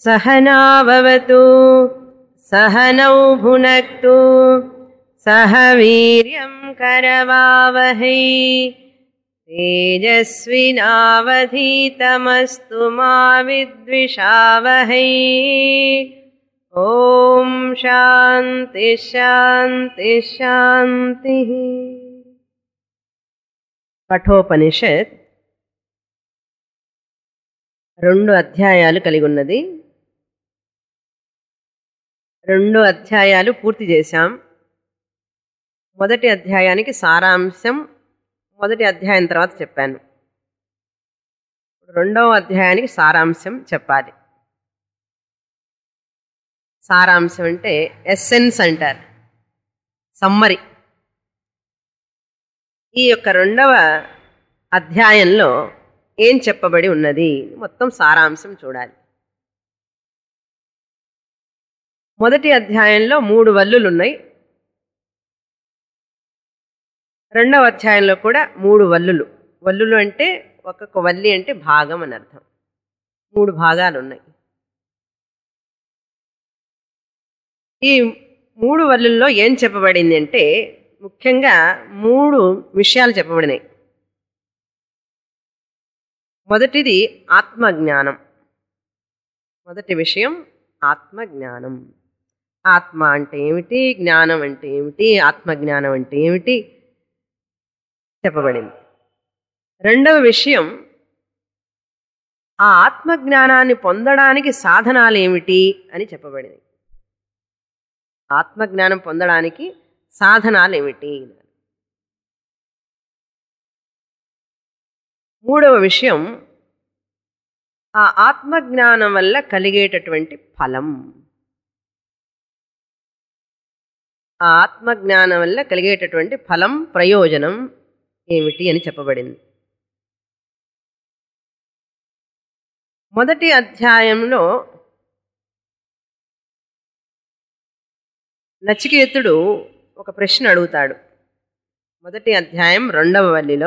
सहनाववतु सहनौ भुनक्तु सह वीर्यं करवावहै तेजस्विनावधीतमस्तु मा विद्विषावहै ॐ शान्ति शान्ति शान्तिः కఠోపనిషత్ రెండు అధ్యాయాలు కలిగి ఉన్నది రెండు అధ్యాయాలు పూర్తి చేశాం మొదటి అధ్యాయానికి సారాంశం మొదటి అధ్యాయం తర్వాత చెప్పాను రెండవ అధ్యాయానికి సారాంశం చెప్పాలి సారాంశం అంటే ఎస్సెన్స్ అంటారు సమ్మరి ఈ యొక్క రెండవ అధ్యాయంలో ఏం చెప్పబడి ఉన్నది మొత్తం సారాంశం చూడాలి మొదటి అధ్యాయంలో మూడు వల్లులు ఉన్నాయి రెండవ అధ్యాయంలో కూడా మూడు వల్లులు వల్లులు అంటే ఒక్కొక్క వల్లి అంటే భాగం అని అర్థం మూడు భాగాలు ఉన్నాయి ఈ మూడు వల్లుల్లో ఏం చెప్పబడింది అంటే ముఖ్యంగా మూడు విషయాలు చెప్పబడినాయి మొదటిది ఆత్మజ్ఞానం మొదటి విషయం ఆత్మజ్ఞానం ఆత్మ అంటే ఏమిటి జ్ఞానం అంటే ఏమిటి ఆత్మజ్ఞానం అంటే ఏమిటి చెప్పబడింది రెండవ విషయం ఆ ఆత్మజ్ఞానాన్ని పొందడానికి సాధనాలు ఏమిటి అని చెప్పబడింది ఆత్మజ్ఞానం పొందడానికి సాధనాలు ఏమిటి మూడవ విషయం ఆ ఆత్మజ్ఞానం వల్ల కలిగేటటువంటి ఫలం ఆ ఆత్మజ్ఞానం వల్ల కలిగేటటువంటి ఫలం ప్రయోజనం ఏమిటి అని చెప్పబడింది మొదటి అధ్యాయంలో నచికేతుడు ఒక ప్రశ్న అడుగుతాడు మొదటి అధ్యాయం రెండవ వల్లిలో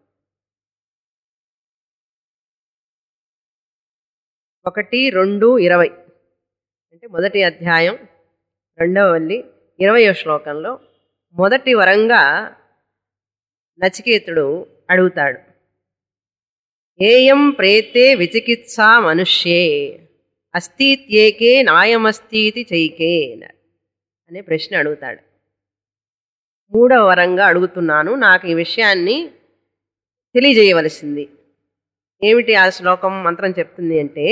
ఒకటి రెండు ఇరవై అంటే మొదటి అధ్యాయం రెండవ వల్లి ఇరవయో శ్లోకంలో మొదటి వరంగా నచికేతుడు అడుగుతాడు ఏయం ప్రేతే విచికిత్సా మనుష్యే అస్థిత్యేకే నాయమస్తీతి చైకే అనే ప్రశ్న అడుగుతాడు మూడవ వరంగా అడుగుతున్నాను నాకు ఈ విషయాన్ని తెలియజేయవలసింది ఏమిటి ఆ శ్లోకం మంత్రం చెప్తుంది అంటే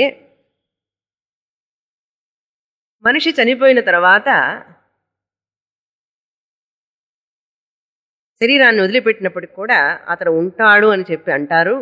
మనిషి చనిపోయిన తర్వాత శరీరాన్ని వదిలిపెట్టినప్పటికి కూడా అతడు ఉంటాడు అని చెప్పి అంటారు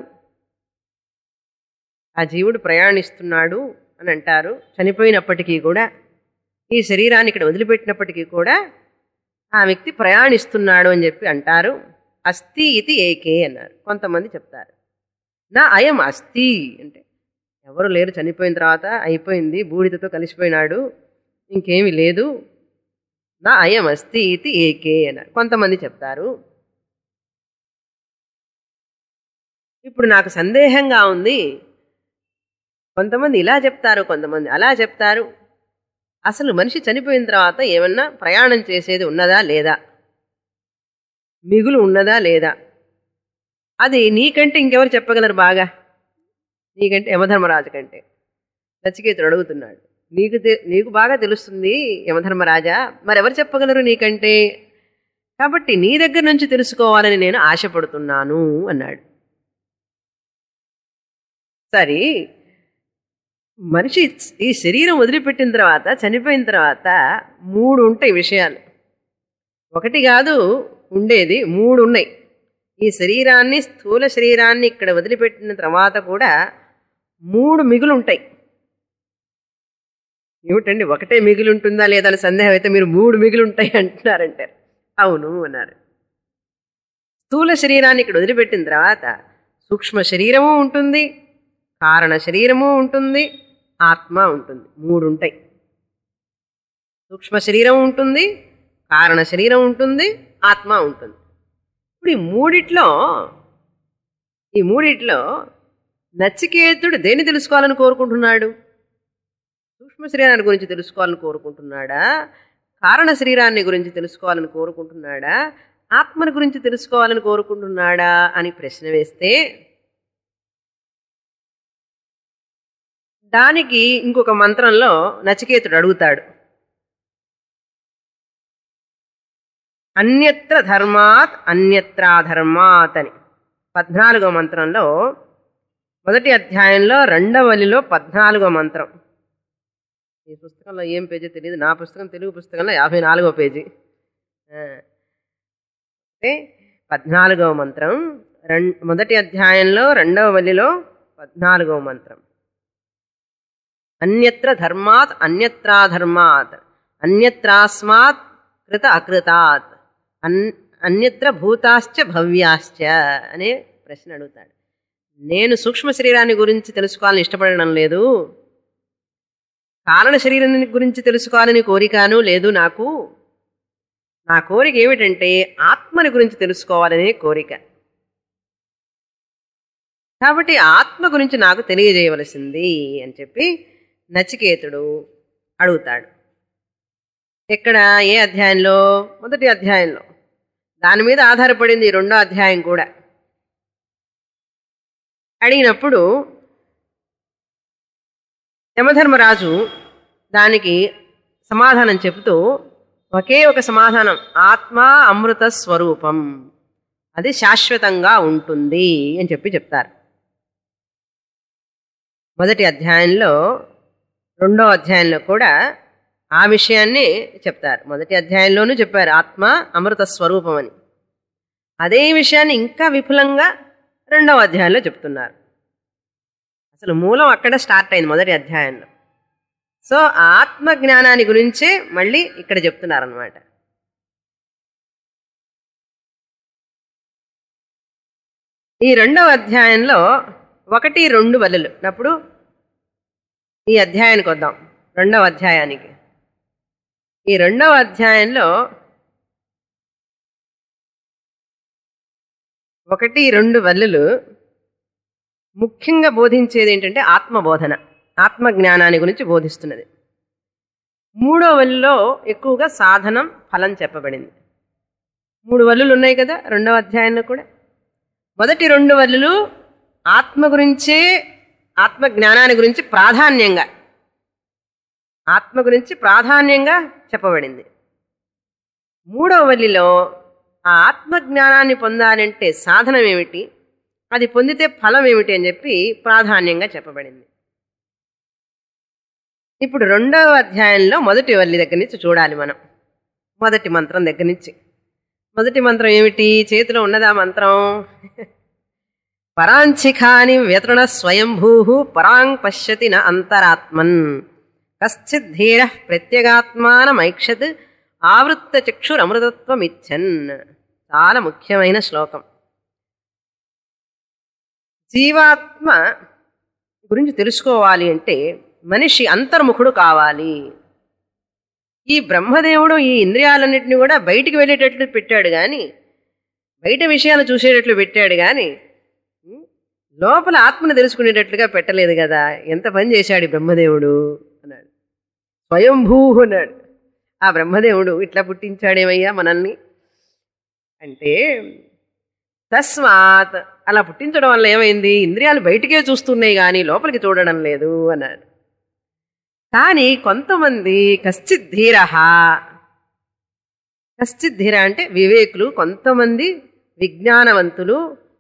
ఆ జీవుడు ప్రయాణిస్తున్నాడు అని అంటారు చనిపోయినప్పటికీ కూడా ఈ శరీరాన్ని ఇక్కడ వదిలిపెట్టినప్పటికీ కూడా ఆ వ్యక్తి ప్రయాణిస్తున్నాడు అని చెప్పి అంటారు అస్థి ఇది ఏకే అన్నారు కొంతమంది చెప్తారు నా అయం అస్థి అంటే ఎవరు లేరు చనిపోయిన తర్వాత అయిపోయింది బూడిదతో కలిసిపోయినాడు ఇంకేమీ లేదు నా అయం అస్థి ఇది ఏకే అన్నారు కొంతమంది చెప్తారు ఇప్పుడు నాకు సందేహంగా ఉంది కొంతమంది ఇలా చెప్తారు కొంతమంది అలా చెప్తారు అసలు మనిషి చనిపోయిన తర్వాత ఏమన్నా ప్రయాణం చేసేది ఉన్నదా లేదా మిగులు ఉన్నదా లేదా అది నీకంటే ఇంకెవరు చెప్పగలరు బాగా నీకంటే యమధర్మరాజు కంటే నచికేతుడు అడుగుతున్నాడు నీకు నీకు బాగా తెలుస్తుంది యమధర్మరాజా మరెవరు చెప్పగలరు నీకంటే కాబట్టి నీ దగ్గర నుంచి తెలుసుకోవాలని నేను ఆశపడుతున్నాను అన్నాడు సరే మనిషి ఈ శరీరం వదిలిపెట్టిన తర్వాత చనిపోయిన తర్వాత మూడు ఉంటాయి విషయాలు ఒకటి కాదు ఉండేది మూడు ఉన్నాయి ఈ శరీరాన్ని స్థూల శరీరాన్ని ఇక్కడ వదిలిపెట్టిన తర్వాత కూడా మూడు మిగులు ఉంటాయి ఏమిటండి ఒకటే మిగిలి ఉంటుందా లేదా అని సందేహం అయితే మీరు మూడు మిగిలి ఉంటాయి అంటున్నారంటే అవును అన్నారు స్థూల శరీరాన్ని ఇక్కడ వదిలిపెట్టిన తర్వాత సూక్ష్మ శరీరము ఉంటుంది కారణ శరీరము ఉంటుంది ఆత్మ ఉంటుంది మూడు ఉంటాయి సూక్ష్మ శరీరం ఉంటుంది కారణ శరీరం ఉంటుంది ఆత్మ ఉంటుంది ఇప్పుడు ఈ మూడిట్లో ఈ మూడిట్లో నచికేతుడు దేన్ని తెలుసుకోవాలని కోరుకుంటున్నాడు సూక్ష్మ శరీరాన్ని గురించి తెలుసుకోవాలని కోరుకుంటున్నాడా కారణ శరీరాన్ని గురించి తెలుసుకోవాలని కోరుకుంటున్నాడా ఆత్మని గురించి తెలుసుకోవాలని కోరుకుంటున్నాడా అని ప్రశ్న వేస్తే దానికి ఇంకొక మంత్రంలో నచికేతుడు అడుగుతాడు అన్యత్ర ధర్మాత్ అన్యత్రా ధర్మాత్ అని పద్నాలుగో మంత్రంలో మొదటి అధ్యాయంలో రెండవ వలిలో పద్నాలుగో మంత్రం ఈ పుస్తకంలో ఏం పేజీ తెలియదు నా పుస్తకం తెలుగు పుస్తకంలో యాభై నాలుగో పేజీ ఆ. అంటే పద్నాలుగవ మంత్రం రెం మొదటి అధ్యాయంలో రెండవ వలిలో పద్నాలుగవ మంత్రం అన్యత్ర ధర్మాత్ అన్యత్రా ధర్మాత్ అన్యత్రాస్మాత్ కృత అకృతాత్ అన్ అన్యత్ర భూతాశ్చ భవ్యాశ్చ అనే ప్రశ్న అడుగుతాడు నేను సూక్ష్మ శరీరాన్ని గురించి తెలుసుకోవాలని ఇష్టపడడం లేదు కారణ శరీరాన్ని గురించి తెలుసుకోవాలని కోరికను లేదు నాకు నా కోరిక ఏమిటంటే ఆత్మని గురించి తెలుసుకోవాలనే కోరిక కాబట్టి ఆత్మ గురించి నాకు తెలియజేయవలసింది అని చెప్పి నచికేతుడు అడుగుతాడు ఎక్కడ ఏ అధ్యాయంలో మొదటి అధ్యాయంలో దాని మీద ఆధారపడింది ఈ రెండో అధ్యాయం కూడా అడిగినప్పుడు యమధర్మరాజు దానికి సమాధానం చెబుతూ ఒకే ఒక సమాధానం ఆత్మ అమృత స్వరూపం అది శాశ్వతంగా ఉంటుంది అని చెప్పి చెప్తారు మొదటి అధ్యాయంలో రెండో అధ్యాయంలో కూడా ఆ విషయాన్ని చెప్తారు మొదటి అధ్యాయంలోనూ చెప్పారు ఆత్మ అమృత స్వరూపం అని అదే విషయాన్ని ఇంకా విపులంగా రెండవ అధ్యాయంలో చెప్తున్నారు అసలు మూలం అక్కడ స్టార్ట్ అయింది మొదటి అధ్యాయంలో సో ఆ ఆత్మ జ్ఞానాన్ని గురించే మళ్ళీ ఇక్కడ చెప్తున్నారు అనమాట ఈ రెండవ అధ్యాయంలో ఒకటి రెండు వలలు అప్పుడు ఈ అధ్యాయానికి వద్దాం రెండవ అధ్యాయానికి ఈ రెండవ అధ్యాయంలో ఒకటి రెండు వల్లులు ముఖ్యంగా బోధించేది ఏంటంటే ఆత్మబోధన ఆత్మ జ్ఞానాన్ని గురించి బోధిస్తున్నది మూడో వల్లులో ఎక్కువగా సాధనం ఫలం చెప్పబడింది మూడు వల్లులు ఉన్నాయి కదా రెండవ అధ్యాయంలో కూడా మొదటి రెండు వల్లులు ఆత్మ గురించే ఆత్మ జ్ఞానాన్ని గురించి ప్రాధాన్యంగా ఆత్మ గురించి ప్రాధాన్యంగా చెప్పబడింది మూడవ వల్లిలో ఆ ఆత్మ జ్ఞానాన్ని పొందాలంటే సాధనం ఏమిటి అది పొందితే ఫలం ఏమిటి అని చెప్పి ప్రాధాన్యంగా చెప్పబడింది ఇప్పుడు రెండవ అధ్యాయంలో మొదటి వల్లి దగ్గర నుంచి చూడాలి మనం మొదటి మంత్రం దగ్గర నుంచి మొదటి మంత్రం ఏమిటి చేతిలో ఉన్నదా మంత్రం పరాంచిఖాని వ్యతృణ స్వయంభూ పరాంగ్ పశ్యతి న అంతరాత్మన్ కశ్చిత్ ధీర ప్రత్యేగాత్మానమైక్షత్ ఆవృత్త చక్షురమృతత్వమిచ్చన్ చాలా ముఖ్యమైన శ్లోకం జీవాత్మ గురించి తెలుసుకోవాలి అంటే మనిషి అంతర్ముఖుడు కావాలి ఈ బ్రహ్మదేవుడు ఈ ఇంద్రియాలన్నింటినీ కూడా బయటికి వెళ్ళేటట్లు పెట్టాడు కానీ బయట విషయాలు చూసేటట్లు పెట్టాడు కానీ ఉం, లోపల ఆత్మను తెలుసుకునేటట్లుగా పెట్టలేదు కదా ఎంత పని చేశాడు ఈ బ్రహ్మదేవుడు అన్నాడు స్వయంభూ అన్నాడు ఆ బ్రహ్మదేవుడు ఇట్లా పుట్టించాడేమయ్యా మనల్ని అంటే తస్మాత్ అలా పుట్టించడం వల్ల ఏమైంది ఇంద్రియాలు బయటికే చూస్తున్నాయి కానీ లోపలికి చూడడం లేదు అన్నాడు కానీ కొంతమంది కశ్చిత్ ధీర కశ్చిత్ ధీర అంటే వివేకులు కొంతమంది విజ్ఞానవంతులు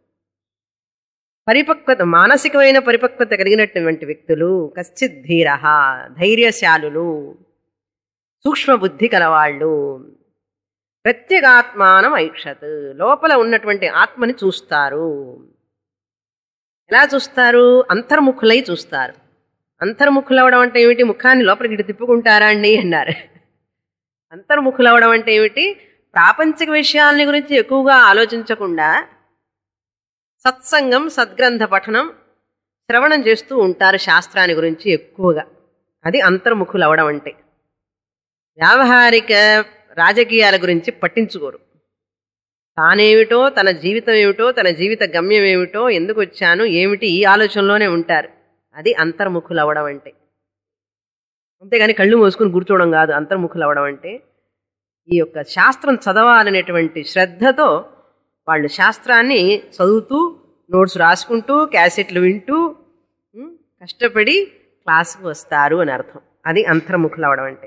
పరిపక్వత మానసికమైన పరిపక్వత కలిగినటువంటి వ్యక్తులు కశ్చిత్ ధీర ధైర్యశాలులు సూక్ష్మ బుద్ధి కలవాళ్ళు ప్రత్యేగాత్మానం ఐక్షత్ లోపల ఉన్నటువంటి ఆత్మని చూస్తారు ఎలా చూస్తారు అంతర్ముఖులై చూస్తారు అంతర్ముఖులవడం అంటే ఏమిటి ముఖాన్ని లోపలికి ఇటు తిప్పుకుంటారా అండి అన్నారు అంతర్ముఖులవడం అంటే ఏమిటి ప్రాపంచిక విషయాలని గురించి ఎక్కువగా ఆలోచించకుండా సత్సంగం సద్గ్రంథ పఠనం శ్రవణం చేస్తూ ఉంటారు శాస్త్రాన్ని గురించి ఎక్కువగా అది అంతర్ముఖులు అవడం అంటే వ్యావహారిక రాజకీయాల గురించి పట్టించుకోరు తానేమిటో తన జీవితం ఏమిటో తన జీవిత గమ్యం ఏమిటో ఎందుకు వచ్చాను ఏమిటి ఈ ఆలోచనలోనే ఉంటారు అది అంతర్ముఖులు అవడం అంటే అంతేగాని కళ్ళు మూసుకుని కూర్చోవడం కాదు అంతర్ముఖులు అవ్వడం అంటే ఈ యొక్క శాస్త్రం చదవాలనేటువంటి శ్రద్ధతో వాళ్ళు శాస్త్రాన్ని చదువుతూ నోట్స్ రాసుకుంటూ క్యాసెట్లు వింటూ ఉమ్, కష్టపడి క్లాసుకు వస్తారు అని అర్థం అది అంతర్ముఖులు అవడం అంటే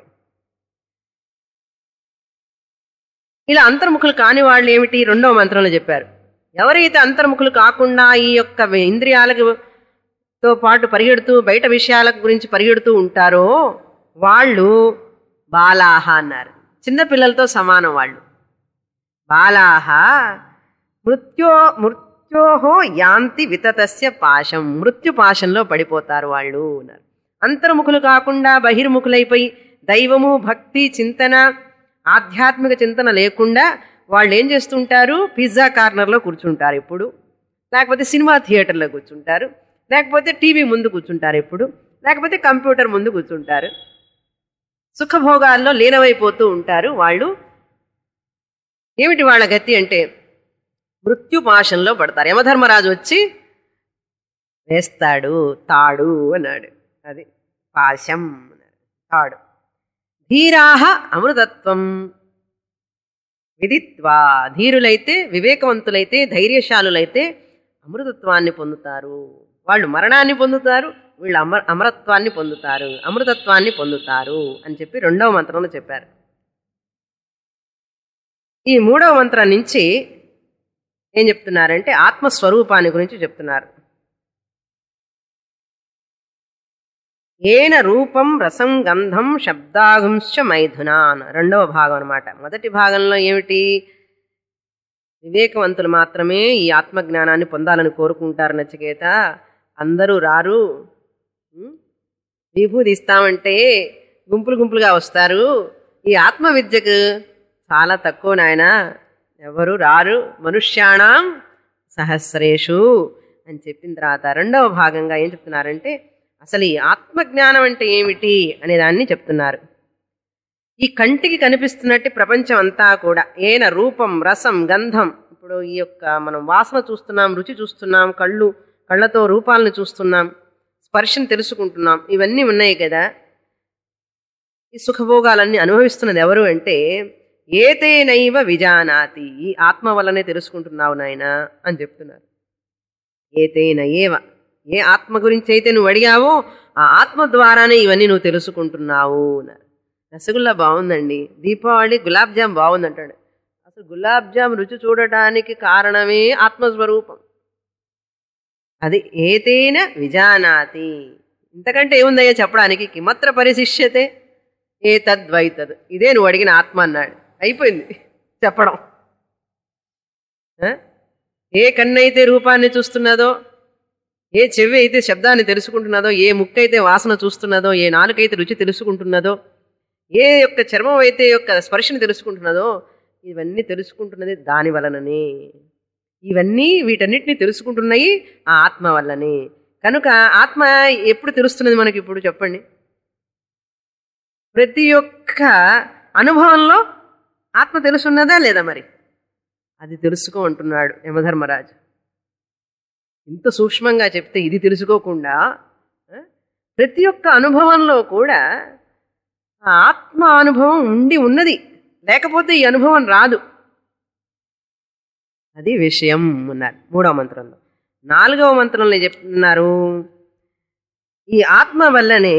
ఇలా అంతర్ముఖులు కాని వాళ్ళు ఏమిటి రెండవ మంత్రంలో చెప్పారు ఎవరైతే అంతర్ముఖులు కాకుండా ఈ యొక్క ఇంద్రియాలకు తో పాటు పరిగెడుతూ బయట విషయాల గురించి పరిగెడుతూ ఉంటారో వాళ్ళు బాలాహ అన్నారు చిన్నపిల్లలతో సమానం వాళ్ళు బాలాహ మృత్యో మృత్యోహో యాంతి వితతస్య పాశం మృత్యు పాశంలో పడిపోతారు వాళ్ళు అన్నారు అంతర్ముఖులు కాకుండా బహిర్ముఖులైపోయి దైవము భక్తి చింతన ఆధ్యాత్మిక చింతన లేకుండా వాళ్ళు ఏం చేస్తుంటారు పిజ్జా కార్నర్లో కూర్చుంటారు ఎప్పుడు లేకపోతే సినిమా థియేటర్లో కూర్చుంటారు లేకపోతే టీవీ ముందు కూర్చుంటారు ఎప్పుడు లేకపోతే కంప్యూటర్ ముందు కూర్చుంటారు సుఖభోగాల్లో లీనమైపోతూ ఉంటారు వాళ్ళు ఏమిటి వాళ్ళ గతి అంటే మృత్యుపాశంలో పడతారు యమధర్మరాజు వచ్చి వేస్తాడు తాడు అన్నాడు అది పాశం అన్నాడు తాడు ధీరాహ అమృతత్వం విదిత్వా ధీరులైతే వివేకవంతులైతే ధైర్యశాలులైతే అమృతత్వాన్ని పొందుతారు వాళ్ళు మరణాన్ని పొందుతారు వీళ్ళు అమర అమరత్వాన్ని పొందుతారు అమృతత్వాన్ని పొందుతారు అని చెప్పి రెండవ మంత్రంలో చెప్పారు ఈ మూడవ మంత్రం నుంచి ఏం చెప్తున్నారంటే ఆత్మస్వరూపాన్ని గురించి చెప్తున్నారు ఏన రూపం రసం గంధం శబ్దాగుంశ మైథునాన్ రెండవ భాగం అన్నమాట మొదటి భాగంలో ఏమిటి వివేకవంతులు మాత్రమే ఈ ఆత్మజ్ఞానాన్ని పొందాలని కోరుకుంటారు నచికేత అందరూ రారు ఉం? విభూది ఇస్తామంటే గుంపులు గుంపులుగా వస్తారు ఈ ఆత్మ విద్యకు చాలా తక్కువ నాయన ఎవరు రారు మనుష్యాణం సహస్రేషు అని చెప్పిన తర్వాత రెండవ భాగంగా ఏం చెప్తున్నారంటే అసలు ఈ ఆత్మజ్ఞానం అంటే ఏమిటి అనే దాన్ని చెప్తున్నారు ఈ కంటికి కనిపిస్తున్నట్టు ప్రపంచం అంతా కూడా ఏన రూపం రసం గంధం ఇప్పుడు ఈ యొక్క మనం వాసన చూస్తున్నాం రుచి చూస్తున్నాం కళ్ళు కళ్ళతో రూపాలను చూస్తున్నాం స్పర్శను తెలుసుకుంటున్నాం ఇవన్నీ ఉన్నాయి కదా ఈ సుఖభోగాలన్నీ అనుభవిస్తున్నది ఎవరు అంటే ఏతేనైవ విజానాతి ఈ ఆత్మ వల్లనే తెలుసుకుంటున్నావు నాయన అని చెప్తున్నారు ఏతేన ఏవ ఏ ఆత్మ గురించి అయితే నువ్వు అడిగావో ఆ ఆత్మ ద్వారానే ఇవన్నీ నువ్వు తెలుసుకుంటున్నావు అన్నారు రసగుల్లా బాగుందండి దీపావళి గులాబ్ జామ్ బాగుందంటాడు అసలు గులాబ్ జామ్ రుచి చూడటానికి కారణమే ఆత్మస్వరూపం అది ఏతేన విజానాతి ఇంతకంటే ఏముందయ్యా చెప్పడానికి కిమత్ర పరిశిష్యతే ఏ తద్వైతద్ ఇదే నువ్వు అడిగిన ఆత్మ అన్నాడు అయిపోయింది చెప్పడం ఆ? ఏ కన్నైతే రూపాన్ని చూస్తున్నదో ఏ చెవి అయితే శబ్దాన్ని తెలుసుకుంటున్నదో ఏ ముక్క అయితే వాసన చూస్తున్నదో ఏ నాలుకైతే రుచి తెలుసుకుంటున్నదో ఏ యొక్క చర్మం అయితే యొక్క స్పర్శను తెలుసుకుంటున్నదో ఇవన్నీ తెలుసుకుంటున్నది దాని వలననే ఇవన్నీ వీటన్నిటిని తెలుసుకుంటున్నాయి ఆ ఆత్మ వల్లనే కనుక ఆత్మ ఎప్పుడు తెలుస్తున్నది మనకి ఇప్పుడు చెప్పండి ప్రతి ఒక్క అనుభవంలో ఆత్మ తెలుసున్నదా లేదా మరి అది తెలుసుకో అంటున్నాడు యమధర్మరాజు ఇంత సూక్ష్మంగా చెప్తే ఇది తెలుసుకోకుండా ఆ, ప్రతి ఒక్క అనుభవంలో కూడా ఆ ఆత్మ అనుభవం ఉండి ఉన్నది లేకపోతే ఈ అనుభవం రాదు అది విషయం అన్నారు మూడవ మంత్రంలో నాలుగవ మంత్రంలో చెప్తున్నారు ఈ ఆత్మ వల్లనే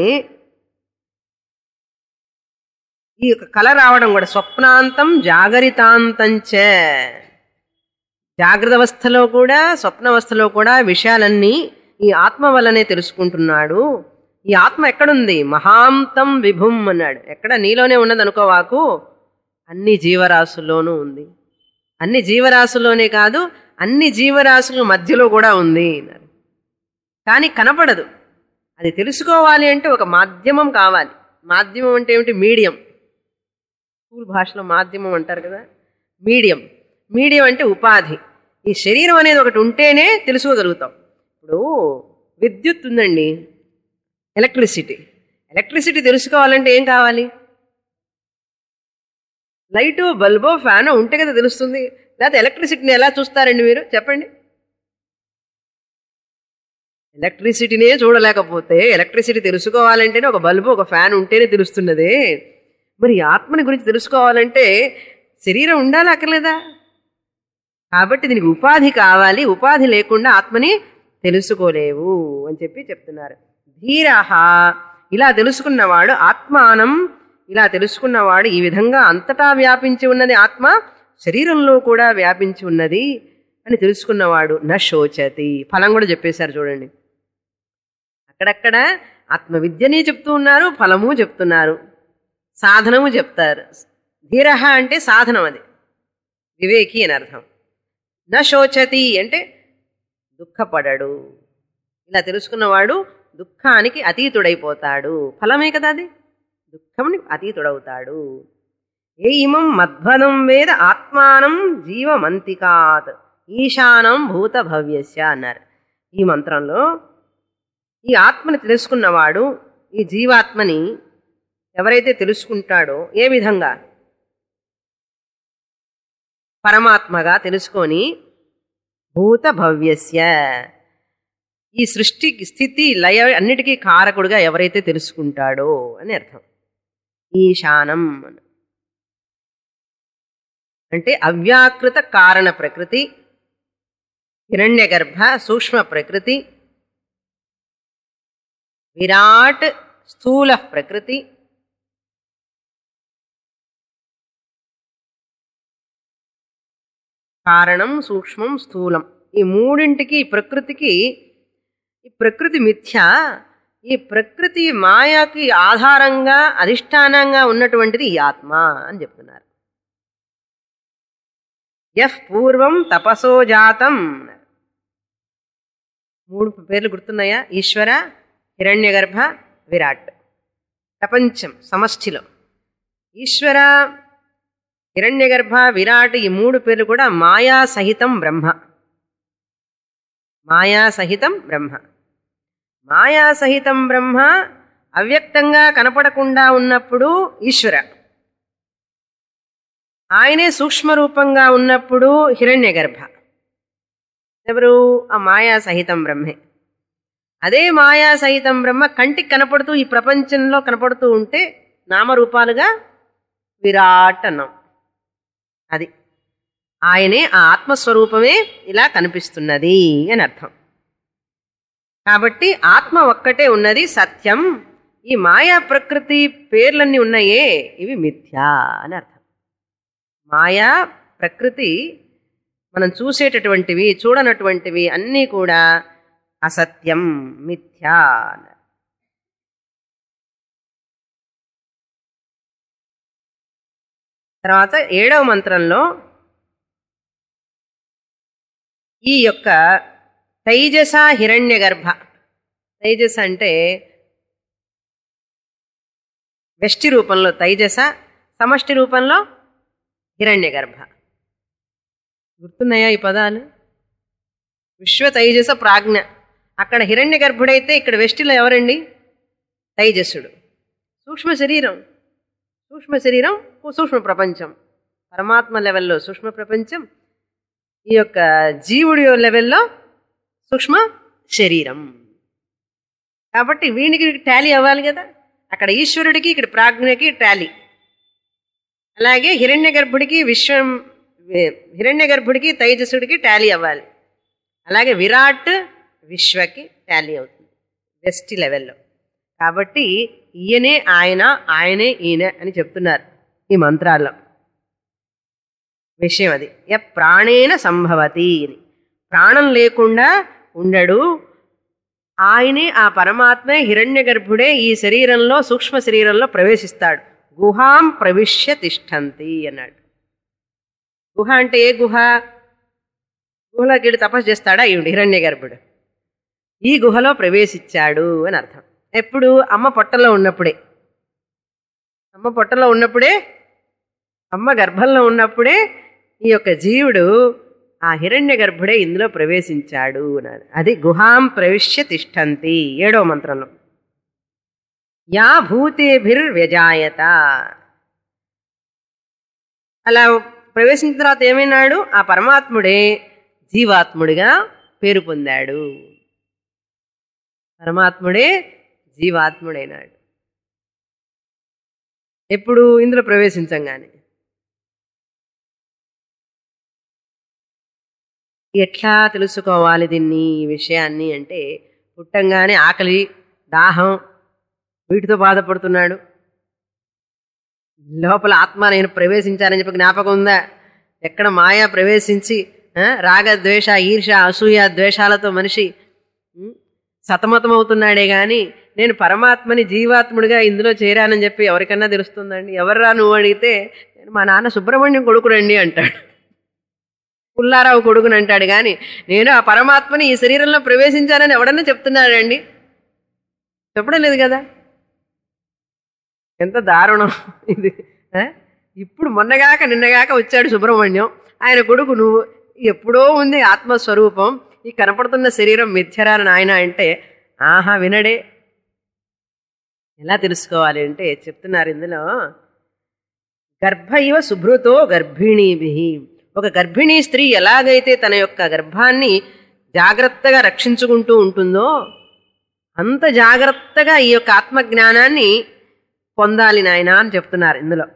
ఈ యొక్క కళ రావడం కూడా స్వప్నాంతం జాగరితాంతంచ జాగ్రత్త అవస్థలో కూడా స్వప్నావస్థలో కూడా విషయాలన్నీ ఈ ఆత్మ వల్లనే తెలుసుకుంటున్నాడు ఈ ఆత్మ ఎక్కడుంది మహాంతం విభుం అన్నాడు ఎక్కడ నీలోనే ఉన్నది అనుకోవాకు అన్ని జీవరాశుల్లోనూ ఉంది అన్ని జీవరాశుల్లోనే కాదు అన్ని జీవరాశుల మధ్యలో కూడా ఉంది అన్నారు కానీ కనపడదు అది తెలుసుకోవాలి అంటే ఒక మాధ్యమం కావాలి మాధ్యమం అంటే ఏమిటి మీడియం స్కూల్ భాషలో మాధ్యమం అంటారు కదా మీడియం మీడియం అంటే ఉపాధి ఈ శరీరం అనేది ఒకటి ఉంటేనే తెలుసుకోగలుగుతాం ఇప్పుడు విద్యుత్ ఉందండి ఎలక్ట్రిసిటీ ఎలక్ట్రిసిటీ తెలుసుకోవాలంటే ఏం కావాలి లైటు బల్బో ఫ్యానో ఉంటే కదా తెలుస్తుంది లేకపోతే ఎలక్ట్రిసిటీని ఎలా చూస్తారండి మీరు చెప్పండి ఎలక్ట్రిసిటీనే చూడలేకపోతే ఎలక్ట్రిసిటీ తెలుసుకోవాలంటేనే ఒక బల్బు ఒక ఫ్యాన్ ఉంటేనే తెలుస్తున్నదే మరి ఈ ఆత్మని గురించి తెలుసుకోవాలంటే శరీరం ఉండాలి అక్కర్లేదా కాబట్టి దీనికి ఉపాధి కావాలి ఉపాధి లేకుండా ఆత్మని తెలుసుకోలేవు అని చెప్పి చెప్తున్నారు ధీరహ ఇలా తెలుసుకున్నవాడు ఆత్మానం ఇలా తెలుసుకున్నవాడు ఈ విధంగా అంతటా వ్యాపించి ఉన్నది ఆత్మ శరీరంలో కూడా వ్యాపించి ఉన్నది అని తెలుసుకున్నవాడు న శోచతి ఫలం కూడా చెప్పేశారు చూడండి అక్కడక్కడ ఆత్మవిద్యని చెప్తూ ఉన్నారు ఫలము చెప్తున్నారు సాధనము చెప్తారు ధీరహ అంటే సాధనం అది వివేకి అని అర్థం న శోచతి అంటే దుఃఖపడడు ఇలా తెలుసుకున్నవాడు దుఃఖానికి అతీతుడైపోతాడు ఫలమే కదా అది దుఃఖంని అతీతుడవుతాడు ఏ ఇమం మద్భదం వేద ఆత్మానం జీవమంతికాత్ ఈశానం భూత భవ్యస్య అన్నారు ఈ మంత్రంలో ఈ ఆత్మని తెలుసుకున్నవాడు ఈ జీవాత్మని ఎవరైతే తెలుసుకుంటాడో ఏ విధంగా పరమాత్మగా తెలుసుకొని భూత భవ్యస్య ఈ సృష్టి స్థితి లయ అన్నిటికీ కారకుడుగా ఎవరైతే తెలుసుకుంటాడో అని అర్థం ఈశానం అని. అంటే అవ్యాకృత కారణ ప్రకృతి హిరణ్యగర్భ సూక్ష్మ ప్రకృతి విరాట్ స్థూల ప్రకృతి కారణం సూక్ష్మం స్థూలం ఈ మూడింటికి ఈ ప్రకృతికి ఈ ప్రకృతి మిథ్య ఈ ప్రకృతి మాయకి ఆధారంగా అధిష్టానంగా ఉన్నటువంటిది ఈ ఆత్మ అని చెప్తున్నారు ఎఫ్ పూర్వం తపసో జాతం మూడు పేర్లు గుర్తున్నాయా ఈశ్వర హిరణ్యగర్భ విరాట్ ప్రపంచం సమష్టిలో ఈశ్వర హిరణ్యగర్భ విరాట్ ఈ మూడు పేర్లు కూడా మాయా సహితం బ్రహ్మ మాయా సహితం బ్రహ్మ మాయా సహితం బ్రహ్మ అవ్యక్తంగా కనపడకుండా ఉన్నప్పుడు ఈశ్వర ఆయనే సూక్ష్మ రూపంగా ఉన్నప్పుడు హిరణ్యగర్భ ఎవరు ఆ మాయా సహితం బ్రహ్మే అదే మాయా సహితం బ్రహ్మ కంటికి కనపడుతూ ఈ ప్రపంచంలో కనపడుతూ ఉంటే నామరూపాలుగా విరాట్ అన్నాం అది ఆయనే ఆ ఆత్మస్వరూపమే ఇలా కనిపిస్తున్నది అని అర్థం కాబట్టి ఆత్మ ఒక్కటే ఉన్నది సత్యం ఈ మాయా ప్రకృతి పేర్లన్నీ ఉన్నాయే ఇవి మిథ్యా అని అర్థం మాయా ప్రకృతి మనం చూసేటటువంటివి చూడనటువంటివి అన్నీ కూడా అసత్యం మిథ్యా అన్నారు. తర్వాత ఏడవ మంత్రంలో ఈ యొక్క తైజస హిరణ్య గర్భ తైజస అంటే వ్యష్టి రూపంలో తైజస సమష్టి రూపంలో హిరణ్య గర్భ గుర్తున్నాయా ఈ పదాలు విశ్వ తైజస ప్రాజ్ఞ అక్కడ హిరణ్య గర్భుడైతే ఇక్కడ వెష్టిలో ఎవరండి తైజసుడు సూక్ష్మ శరీరం సూక్ష్మ శరీరం సూక్ష్మ ప్రపంచం పరమాత్మ లెవెల్లో సూక్ష్మ ప్రపంచం ఈ యొక్క జీవుడి లెవెల్లో సూక్ష్మ శరీరం కాబట్టి వీనికి టాలీ అవ్వాలి కదా అక్కడ ఈశ్వరుడికి ఇక్కడ ప్రాజ్ఞకి టాలీ అలాగే హిరణ్య గర్భుడికి విశ్వం హిరణ్య గర్భుడికి తైజసుడికి టాలీ అవ్వాలి అలాగే విరాట్ విశ్వకి టాలీ అవుతుంది వెస్ట్ లెవెల్లో కాబట్టి ఈయనే ఆయన ఆయనే ఈయన అని చెప్తున్నారు ఈ మంత్రాల్లో విషయం అది య ప్రాణేన సంభవతి అని ప్రాణం లేకుండా ఉండడు ఆయనే ఆ పరమాత్మే హిరణ్య గర్భుడే ఈ శరీరంలో సూక్ష్మ శరీరంలో ప్రవేశిస్తాడు గుహాం ప్రవిశ్య తిష్టంతి అన్నాడు గుహ అంటే ఏ గుహ గుహలోకి వెళ్ళి తపస్సు చేస్తాడా ఈవిడ హిరణ్య గర్భుడు ఈ గుహలో ప్రవేశించాడు అని అర్థం ఎప్పుడు అమ్మ పొట్టలో ఉన్నప్పుడే అమ్మ పొట్టలో ఉన్నప్పుడే అమ్మ గర్భంలో ఉన్నప్పుడే ఈ యొక్క జీవుడు ఆ హిరణ్య గర్భుడే ఇందులో ప్రవేశించాడు అన్నాడు అది గుహాం ప్రవిశ్య తిష్టంతి ఏడవ మంత్రంలో యా భూతేభిర్వ్యజాయత అలా ప్రవేశించిన తర్వాత ఏమైనాడు ఆ పరమాత్ముడే జీవాత్ముడిగా పేరు పొందాడు పరమాత్ముడే జీవాత్ముడైనాడు ఎప్పుడు ఇందులో ప్రవేశించంగానే ఎట్లా తెలుసుకోవాలి దీన్ని ఈ విషయాన్ని అంటే పుట్టంగానే ఆకలి దాహం వీటితో బాధపడుతున్నాడు లోపల ఆత్మ నేను ప్రవేశించానని చెప్పి జ్ఞాపకం ఉందా ఎక్కడ మాయా ప్రవేశించి ఆ, రాగ ద్వేష ఈర్ష అసూయ ద్వేషాలతో మనిషి ఉం, సతమతమవుతున్నాడే గాని నేను పరమాత్మని జీవాత్ముడిగా ఇందులో చేరానని చెప్పి ఎవరికన్నా తెలుస్తుందండి ఎవర్రా నువ్వు అడిగితే నేను మా నాన్న సుబ్రహ్మణ్యం కొడుకురండి అంటాడు పుల్లారావు కొడుకుని అంటాడు కానీ నేను ఆ పరమాత్మని ఈ శరీరంలో ప్రవేశించానని ఎవడన్నా చెప్తున్నాడండి చెప్పడం లేదు కదా ఎంత దారుణం ఇది ఆ? ఇప్పుడు మొన్నగాక నిన్నగాక వచ్చాడు సుబ్రహ్మణ్యం ఆయన కొడుకు నువ్వు ఎప్పుడో ఉంది ఆత్మస్వరూపం ఈ కనపడుతున్న శరీరం మిథ్యరా నాయన అంటే ఆహా వినడే ఎలా తెలుసుకోవాలి అంటే చెప్తున్నారు ఇందులో గర్భ ఇవ శుభ్రుతో గర్భిణీభి ఒక గర్భిణీ స్త్రీ ఎలాగైతే తన యొక్క గర్భాన్ని జాగ్రత్తగా రక్షించుకుంటూ ఉంటుందో అంత జాగ్రత్తగా ఈ యొక్క ఆత్మజ్ఞానాన్ని పొందాలి నాయన అని చెప్తున్నారు ఇందులో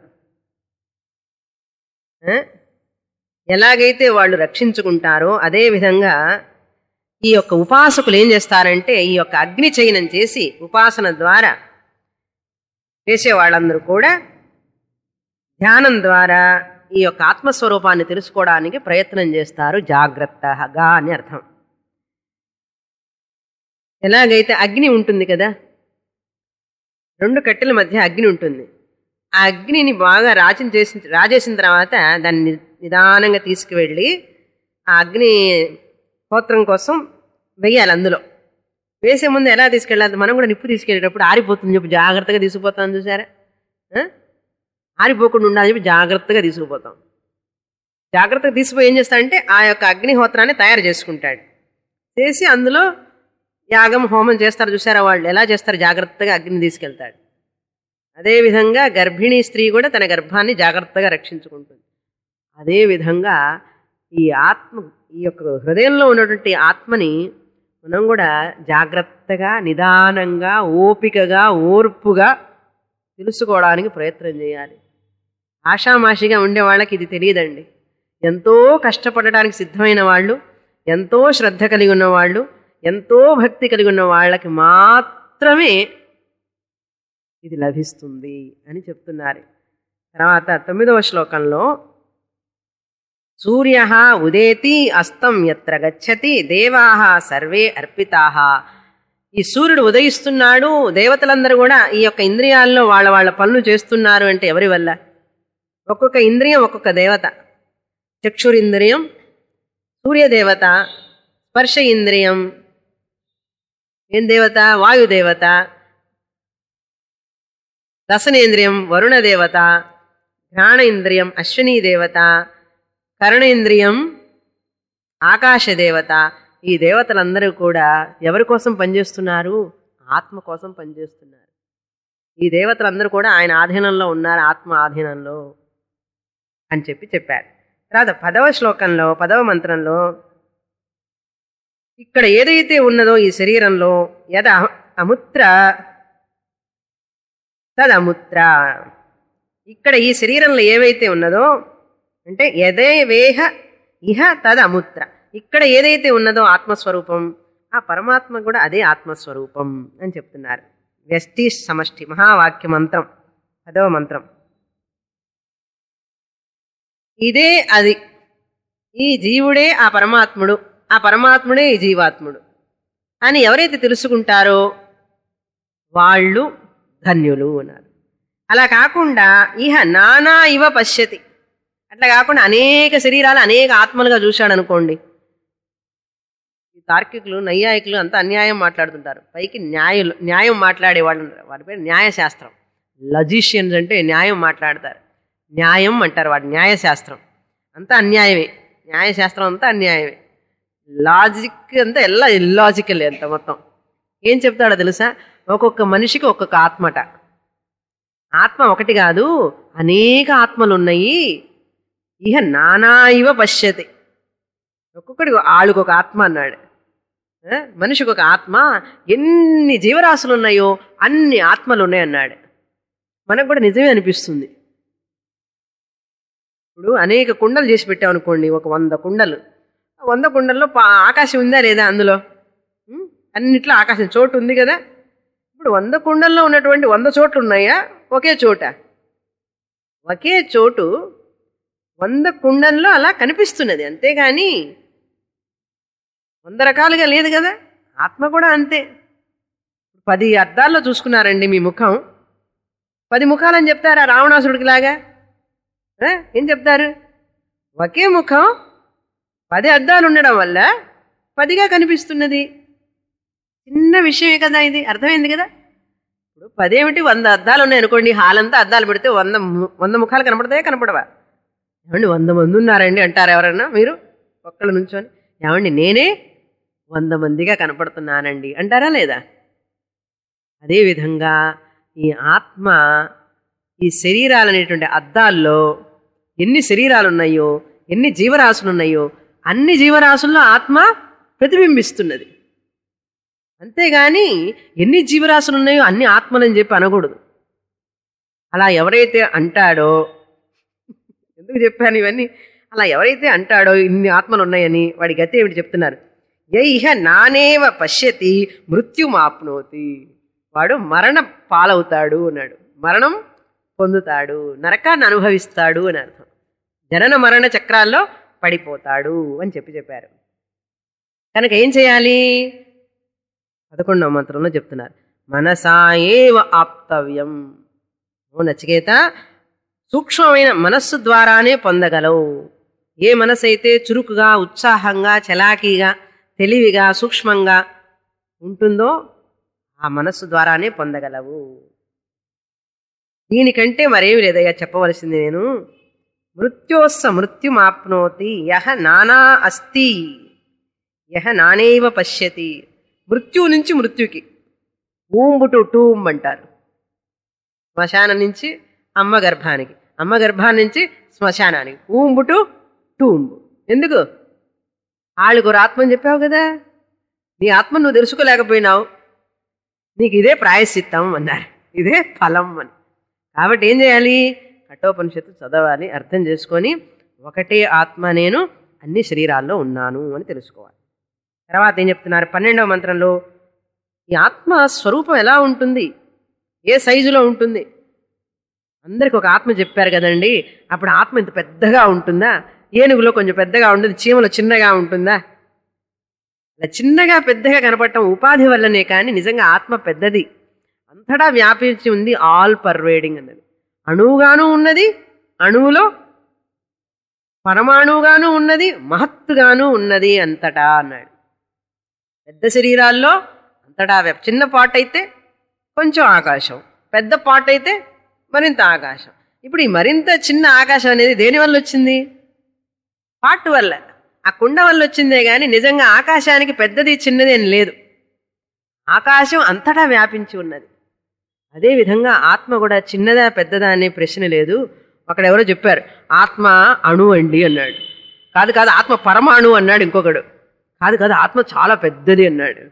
ఆ? ఎలాగైతే వాళ్ళు రక్షించుకుంటారో అదే విధంగా ఈ యొక్క ఉపాసకులు ఏం చేస్తారంటే ఈ యొక్క అగ్ని చయనం చేసి ఉపాసన ద్వారా చేసే వాళ్ళందరూ కూడా ధ్యానం ద్వారా ఈ యొక్క ఆత్మస్వరూపాన్ని తెలుసుకోవడానికి ప్రయత్నం చేస్తారు జాగ్రత్తగా అని అర్థం ఎలాగైతే అగ్ని ఉంటుంది కదా రెండు కట్టెల మధ్య అగ్ని ఉంటుంది ఆ అగ్నిని బాగా రాజం చేసిన రాజేసిన తర్వాత దాన్ని ని- నిదానంగా తీసుకువెళ్ళి ఆ అగ్ని హోత్రం కోసం వెయ్యాలి అందులో వేసే ముందు ఎలా తీసుకెళ్ళాలి మనం కూడా నిప్పు తీసుకెళ్ళేటప్పుడు ఆరిపోతుంది చెప్పి జాగ్రత్తగా తీసుకుపోతాం చూసారా ఆ? ఆరిపోకుండా ఉండాలని చెప్పి జాగ్రత్తగా తీసుకుపోతాం జాగ్రత్తగా తీసుకుపోయి ఏం చేస్తాడంటే ఆ యొక్క అగ్నిహోత్రాన్ని తయారు చేసుకుంటాడు చేసి అందులో యాగం హోమం చేస్తారు చూసారా వాళ్ళు ఎలా చేస్తారు జాగ్రత్తగా అగ్ని తీసుకెళ్తాడు అదేవిధంగా గర్భిణీ స్త్రీ కూడా తన గర్భాన్ని జాగ్రత్తగా రక్షించుకుంటుంది అదేవిధంగా ఈ ఆత్మ ఈ యొక్క హృదయంలో ఉన్నటువంటి ఆత్మని మనం కూడా జాగ్రత్తగా నిదానంగా ఓపికగా ఓర్పుగా తెలుసుకోవడానికి ప్రయత్నం చేయాలి ఆషామాషిగా ఉండే వాళ్ళకి ఇది తెలియదండి ఎంతో కష్టపడడానికి సిద్ధమైన వాళ్ళు ఎంతో శ్రద్ధ కలిగి ఉన్న వాళ్ళు ఎంతో భక్తి కలిగి ఉన్న వాళ్ళకి మాత్రమే ఇది లభిస్తుంది అని చెప్తున్నారు తర్వాత తొమ్మిదవ శ్లోకంలో సూర్య ఉదేతి అస్తం ఎత్ర గచ్చతి దేవా సర్వే అర్పితా ఈ సూర్యుడు ఉదయిస్తున్నాడు దేవతలందరూ కూడా ఈ యొక్క ఇంద్రియాల్లో వాళ్ళ వాళ్ళ పనులు చేస్తున్నారు అంటే ఎవరి వల్ల ఒక్కొక్క ఇంద్రియం ఒక్కొక్క దేవత చక్షురింద్రియం సూర్యదేవత స్పర్శ ఇంద్రియం ఏం దేవత వాయుదేవత రసనేంద్రియం వరుణ దేవత ఘ్రాణ ఇంద్రియం అశ్విని దేవత కర్ణేంద్రియం ఆకాశ దేవత ఈ దేవతలందరూ కూడా ఎవరి కోసం పనిచేస్తున్నారు ఆత్మ కోసం పనిచేస్తున్నారు ఈ దేవతలందరూ కూడా ఆయన ఆధీనంలో ఉన్నారు ఆత్మ ఆధీనంలో అని చెప్పి చెప్పారు తర్వాత పదవ శ్లోకంలో పదవ మంత్రంలో ఇక్కడ ఏదైతే ఉన్నదో ఈ శరీరంలో యద అహ- అముత్ర తదముత్ర ఇక్కడ ఈ శరీరంలో ఏవైతే ఉన్నదో అంటే యదే వేహ ఇహ తదముత్ర ఇక్కడ ఏదైతే ఉన్నదో ఆత్మస్వరూపం ఆ పరమాత్మ కూడా అదే ఆత్మస్వరూపం అని చెప్తున్నారు వ్యష్టి సమష్టి మహావాక్య మంత్రం పదవ మంత్రం ఇదే అది ఈ జీవుడే ఆ పరమాత్ముడు ఆ పరమాత్ముడే ఈ జీవాత్ముడు అని ఎవరైతే తెలుసుకుంటారో వాళ్ళు ధన్యులు అన్నారు అలా కాకుండా ఇహ నానా ఇవ పశ్యతి అట్లా కాకుండా అనేక శరీరాలు అనేక ఆత్మలుగా చూశాడు అనుకోండి ఈ తార్కికులు నైయాయికులు అంతా అన్యాయం మాట్లాడుతుంటారు పైకి న్యాయులు న్యాయం మాట్లాడే వాళ్ళు ఉన్నారు. వాడి పేరు న్యాయశాస్త్రం లజిషియన్స్ అంటే న్యాయం మాట్లాడతారు న్యాయం అంటారు వాడు న్యాయశాస్త్రం అంతా అన్యాయమే న్యాయశాస్త్రం అంతా అన్యాయమే లాజిక్ అంతా ఎలా ఇల్లాజికల్ అంత మొత్తం ఏం చెప్తాడో తెలుసా ఒక్కొక్క మనిషికి ఒక్కొక్క ఆత్మట ఆత్మ ఒకటి కాదు అనేక ఆత్మలు ఉన్నాయి ఇహ నానా ఇవ పశ్యతి ఒక్కొక్కడి ఆళ్ళకొక ఆత్మ అన్నాడు ఆ? మనిషికి ఒక ఆత్మ ఎన్ని జీవరాశులు ఉన్నాయో అన్ని ఆత్మలు ఉన్నాయన్నాడు మనకు కూడా నిజమే అనిపిస్తుంది ఇప్పుడు అనేక కుండలు చేసి పెట్టామనుకోండి ఒక వంద కుండలు ఆ వంద కుండల్లో పా- ఆకాశం ఉందా లేదా అందులో ఉం? అన్నిట్లో ఆకాశం చోటు ఉంది కదా ఇప్పుడు వంద కుండల్లో ఉన్నటువంటి వంద చోట్లు ఉన్నాయా ఒకే చోట ఒకే చోటు వంద కుండల్లో అలా కనిపిస్తున్నది అంతేగాని వంద రకాలుగా లేదు కదా ఆత్మ కూడా అంతే పది అద్దాల్లో చూసుకున్నారండి మీ ముఖం పది ముఖాలని చెప్తారా రావణాసుడికి లాగా ఆ? ఏం చెప్తారు ఒకే ముఖం పది అద్దాలు ఉండడం వల్ల పదిగా కనిపిస్తున్నది చిన్న విషయమే కదా ఇది అర్థమైంది కదా ఇప్పుడు పదేమిటి వంద అద్దాలు ఉన్నాయి అనుకోండి హాల్ అంతా అద్దాలు పెడితే వంద ము- వంద ముఖాలు కనపడతాయా కనపడవా ఏమండి వంద మంది ఉన్నారండి అంటారు ఎవరన్నా మీరు ఒక్కళ్ళు నుంచొని ఏమండి నేనే వంద మందిగా కనపడుతున్నానండి అంటారా లేదా అదేవిధంగా ఈ ఆత్మ ఈ శరీరాలు అనేటువంటి అద్దాల్లో ఎన్ని శరీరాలు ఉన్నాయో ఎన్ని జీవరాశులు ఉన్నాయో అన్ని జీవరాశుల్లో ఆత్మ ప్రతిబింబిస్తున్నది అంతేగాని ఎన్ని జీవరాశులు ఉన్నాయో అన్ని ఆత్మలని చెప్పి అనకూడదు అలా ఎవరైతే అంటాడో ఎందుకు చెప్పాను ఇవన్నీ అలా ఎవరైతే అంటాడో ఇన్ని ఆత్మలు ఉన్నాయని వాడి గతి ఏమిటి చెప్తున్నారు యైహ నానేవ పశ్యతి మృత్యుమాప్నోతి వాడు మరణ పాలవుతాడు అన్నాడు మరణం పొందుతాడు నరకాన్ని అనుభవిస్తాడు అని అర్థం జనన మరణ చక్రాల్లో పడిపోతాడు అని చెప్పి చెప్పారు కనుక ఏం చేయాలి పదకొండవ మంత్రంలో చెప్తున్నారు మనసా ఏవ ఆప్తవ్యం ఓ నచికేత సూక్ష్మమైన మనస్సు ద్వారానే పొందగలవు ఏ మనసు అయితే చురుకుగా ఉత్సాహంగా చలాకీగా తెలివిగా సూక్ష్మంగా ఉంటుందో ఆ మనస్సు ద్వారానే పొందగలవు దీనికంటే మరేమి లేదయ్యా చెప్పవలసింది నేను మృత్యోస్స మృత్యుమాప్నోతి యహ నానా అస్తి యహ నానేవ పశ్యతి మృత్యువు నుంచి మృత్యుకి ఊంబు టు టూంబ్ అంటారు శ్మశానం నుంచి అమ్మ గర్భానికి అమ్మ గర్భాన్ని నుంచి శ్మశానానికి ఊంబు టు టూంబు ఎందుకు ఆళ్ళకు ఆత్మ అని చెప్పావు కదా నీ ఆత్మ నువ్వు తెలుసుకోలేకపోయినావు నీకు ఇదే ప్రాయశ్చిత్తం అన్నారు ఇదే ఫలం అని కాబట్టి ఏం చేయాలి కఠోపనిషత్తు చదవాలి అర్థం చేసుకొని ఒకటే ఆత్మ నేను అన్ని శరీరాల్లో ఉన్నాను అని తెలుసుకోవాలి తర్వాత ఏం చెప్తున్నారు పన్నెండవ మంత్రంలో ఈ ఆత్మ స్వరూపం ఎలా ఉంటుంది ఏ సైజులో ఉంటుంది అందరికి ఒక ఆత్మ చెప్పారు కదండి అప్పుడు ఆత్మ ఇంత పెద్దగా ఉంటుందా ఏనుగులో కొంచెం పెద్దగా ఉంటుంది చీమలో చిన్నగా ఉంటుందా అలా చిన్నగా పెద్దగా కనపడటం ఉపాధి వల్లనే కానీ నిజంగా ఆత్మ పెద్దది అంతటా వ్యాపించి ఉంది ఆల్ పర్వేడింగ్ అన్నది అణువుగాను ఉన్నది అణువులో పరమాణువుగాను ఉన్నది మహత్తుగాను ఉన్నది అంతటా అన్నాడు పెద్ద శరీరాల్లో అంతటా వ్యాప్ చిన్న పాట అయితే కొంచెం ఆకాశం పెద్ద పాట అయితే మరింత ఆకాశం ఇప్పుడు ఈ మరింత చిన్న ఆకాశం అనేది దేని వల్ల వచ్చింది పాటు వల్ల ఆ కుండ వల్ల వచ్చిందే గాని నిజంగా ఆకాశానికి పెద్దది చిన్నది అని లేదు ఆకాశం అంతటా వ్యాపించి ఉన్నది అదేవిధంగా ఆత్మ కూడా చిన్నదా పెద్దదా అనే ప్రశ్న లేదు ఒకడెవరో చెప్పారు ఆత్మ అణు అండి అన్నాడు కాదు కాదు ఆత్మ పరమాణు అన్నాడు ఇంకొకడు కాదు కాదు ఆత్మ చాలా పెద్దది అన్నాడు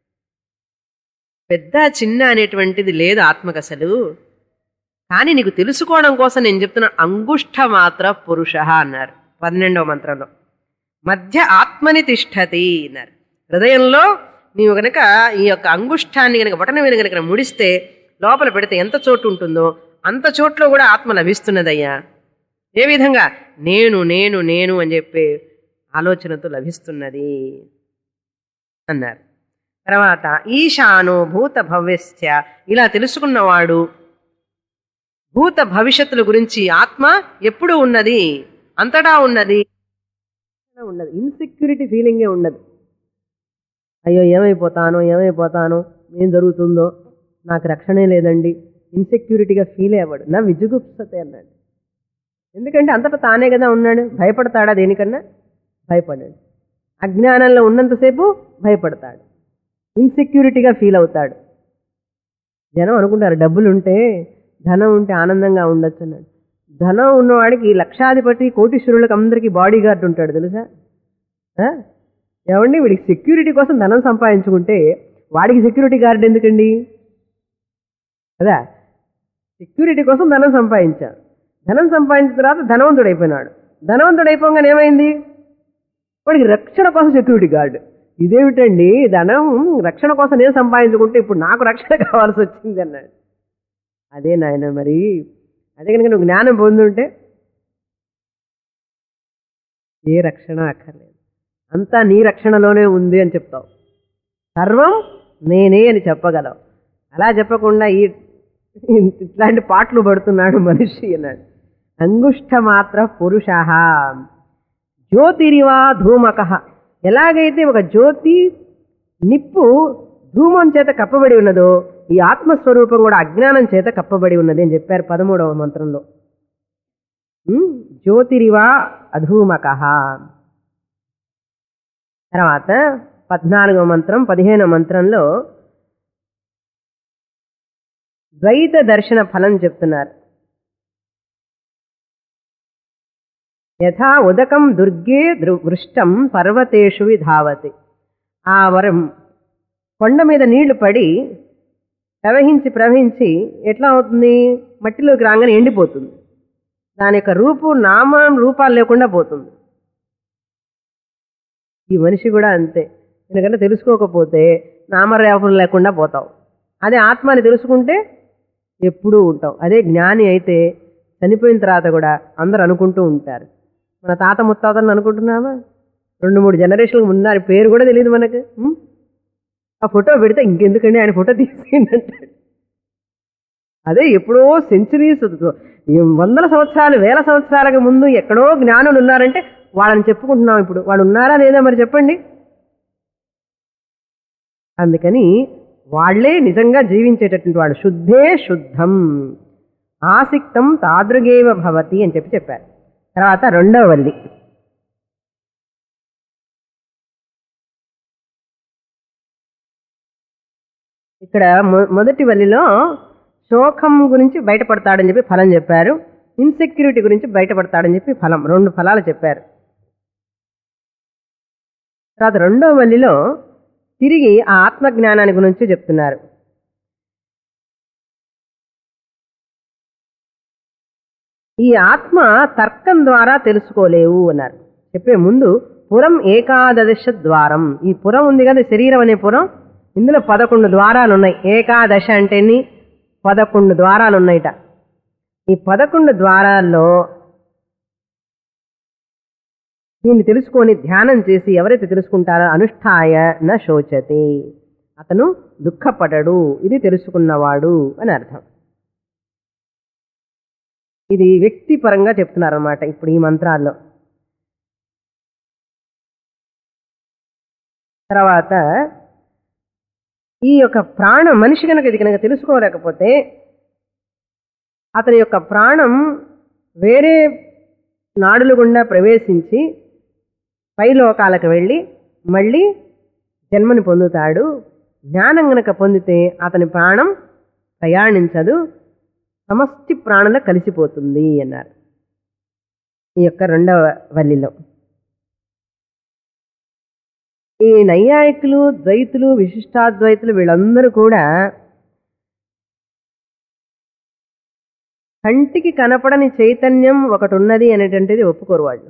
పెద్ద చిన్న అనేటువంటిది లేదు ఆత్మకు అసలు కానీ నీకు తెలుసుకోవడం కోసం నేను చెప్తున్నా అంగుష్ట మాత్ర పురుష అన్నారు పన్నెండవ మంత్రంలో మధ్య ఆత్మని తిష్టతి అన్నారు హృదయంలో నీవు గనక ఈ యొక్క అంగుష్టాన్ని గనక బటన మీద గనక ముడిస్తే లోపల పెడితే ఎంత చోటు ఉంటుందో అంత చోట్లో కూడా ఆత్మ లభిస్తున్నదయ్యా ఏ విధంగా నేను నేను నేను అని చెప్పే ఆలోచనతో లభిస్తున్నది అన్నారు తర్వాత ఈశానో భూత భవ్యస్య ఇలా తెలుసుకున్నవాడు భూత భవిష్యత్తుల గురించి ఆత్మ ఎప్పుడు ఉన్నది అంతటా ఉన్నది ఉన్నది ఇన్సెక్యూరిటీ ఫీలింగే ఉండదు అయ్యో ఏమైపోతానో ఏమైపోతానో ఏం జరుగుతుందో నాకు రక్షణే లేదండి ఇన్సెక్యూరిటీగా ఫీల్ అవ్వడు నా విజుగుప్సతే అన్నాడు ఎందుకంటే అంతటా తానే కదా ఉన్నాడు భయపడతాడా దేనికన్నా భయపడాడు అజ్ఞానంలో ఉన్నంతసేపు భయపడతాడు ఇన్సెక్యూరిటీగా ఫీల్ అవుతాడు జనం అనుకుంటారు డబ్బులు ఉంటే ధనం ఉంటే ఆనందంగా ఉండొచ్చు అన్నాడు ధనం ఉన్నవాడికి లక్షాధిపతి కోటీశ్వరులకు అందరికీ బాడీ గార్డ్ ఉంటాడు తెలుసా ఆ? ఏమండి వీడికి సెక్యూరిటీ కోసం ధనం సంపాదించుకుంటే వాడికి సెక్యూరిటీ గార్డ్ ఎందుకండి కదా సెక్యూరిటీ కోసం ధనం సంపాదించాడు ధనం సంపాదించిన తర్వాత ధనవంతుడు అయిపోయినాడు ధనవంతుడు అయిపోగానే ఏమైంది వాడికి రక్షణ కోసం సెక్యూరిటీ గార్డ్ ఇదేమిటండి ధనం రక్షణ కోసం నేను సంపాదించుకుంటే ఇప్పుడు నాకు రక్షణ కావాల్సి వచ్చింది అన్నాడు అదే నాయన మరి అదే కనుక నువ్వు జ్ఞానం పొందుంటే ఏ రక్షణ అక్కర్లేదు అంతా నీ రక్షణలోనే ఉంది అని చెప్తావు సర్వం నేనే అని చెప్పగలవు అలా చెప్పకుండా ఈ ఇట్లాంటి పాటలు పడుతున్నాడు మనిషి అన్నాడు అంగుష్ట మాత్ర పురుష జ్యోతిరివా ధూమక ఎలాగైతే ఒక జ్యోతి నిప్పు ధూమం చేత కప్పబడి ఉన్నదో ఈ ఆత్మస్వరూపం కూడా అజ్ఞానం చేత కప్పబడి ఉన్నది అని చెప్పారు పదమూడవ మంత్రంలో ఉమ్, జ్యోతిరివా అధూమక తర్వాత పద్నాలుగవ మంత్రం పదిహేనవ మంత్రంలో ద్వైత దర్శన ఫలం చెప్తున్నారు యథా ఉదకం దుర్గే దృ- వృష్టం పర్వతేషు విధావతి ఆ వరం కొండ మీద నీళ్లు పడి ప్రవహించి ప్రవహించి ఎట్లా అవుతుంది మట్టిలోకి రాగానే ఎండిపోతుంది దాని యొక్క రూపు నామం రూపాలు లేకుండా పోతుంది ఈ మనిషి కూడా అంతే ఎందుకంటే తెలుసుకోకపోతే నామరేపలు లేకుండా పోతావు అదే ఆత్మని తెలుసుకుంటే ఎప్పుడూ ఉంటాం అదే జ్ఞాని అయితే చనిపోయిన తర్వాత కూడా అందరు అనుకుంటూ ఉంటారు మన తాత ముత్తాతలను అనుకుంటున్నామా రెండు మూడు జనరేషన్లకు ముందు ఆయన పేరు కూడా తెలియదు మనకు ఉం? ఆ ఫోటో పెడితే ఇంకెందుకండి ఆయన ఫోటో తీసేయండి అదే ఎప్పుడో సెంచురీస్ వందల సంవత్సరాలు వేల సంవత్సరాలకు ముందు ఎక్కడో జ్ఞానులు ఉన్నారంటే వాళ్ళని చెప్పుకుంటున్నాం ఇప్పుడు వాళ్ళు ఉన్నారా లేదా మరి చెప్పండి అందుకని వాళ్ళే నిజంగా జీవించేటటువంటి వాడు శుద్ధే శుద్ధం ఆసిక్తం తాదృగేవ భవతి అని చెప్పి చెప్పారు తర్వాత రెండవ వల్లి ఇక్కడ మొ- మొదటి వల్లిలో శోకం గురించి బయటపడతాడని చెప్పి ఫలం చెప్పారు ఇన్సెక్యూరిటీ గురించి బయటపడతాడని చెప్పి ఫలం రెండు ఫలాలు చెప్పారు తర్వాత రెండవ వల్లిలో తిరిగి ఆ ఆత్మజ్ఞానాన్ని గురించి చెప్తున్నారు ఈ ఆత్మ తర్కం ద్వారా తెలుసుకోలేవు అన్నారు చెప్పే ముందు పురం ఏకాదశ ద్వారం ఈ పురం ఉంది కదా శరీరం అనే పురం ఇందులో పదకొండు ద్వారాలు ఉన్నాయి ఏకాదశ అంటే ఎన్ని? పదకొండు ద్వారాలు ఉన్నాయిట ఈ పదకొండు ద్వారాల్లో దీన్ని తెలుసుకొని ధ్యానం చేసి ఎవరైతే తెలుసుకుంటారో అనుష్ఠాయ న శోచతి అతను దుఃఖపడడు ఇది తెలుసుకున్నవాడు అని అర్థం ఇది వ్యక్తిపరంగా చెప్తున్నారన్నమాట ఇప్పుడు ఈ మంత్రాల్లో తర్వాత ఈ యొక్క ప్రాణం మనిషి కనుక ఇది కనుక తెలుసుకోలేకపోతే అతని యొక్క ప్రాణం వేరే నాడుల గుండా ప్రవేశించి పై లోకాలకు వెళ్ళి మళ్ళీ జన్మని పొందుతాడు జ్ఞానం గనక పొందితే అతని ప్రాణం ప్రయాణించదు సమష్టి ప్రాణుల కలిసిపోతుంది అన్నారు ఈ యొక్క రెండవ వల్లిలో ఈ నైయాయికులు ద్వైతులు విశిష్టాద్వైతులు వీళ్ళందరూ కూడా కంటికి కనపడని చైతన్యం ఒకటి ఉన్నది అనేటువంటిది ఒప్పుకోరు వాళ్ళు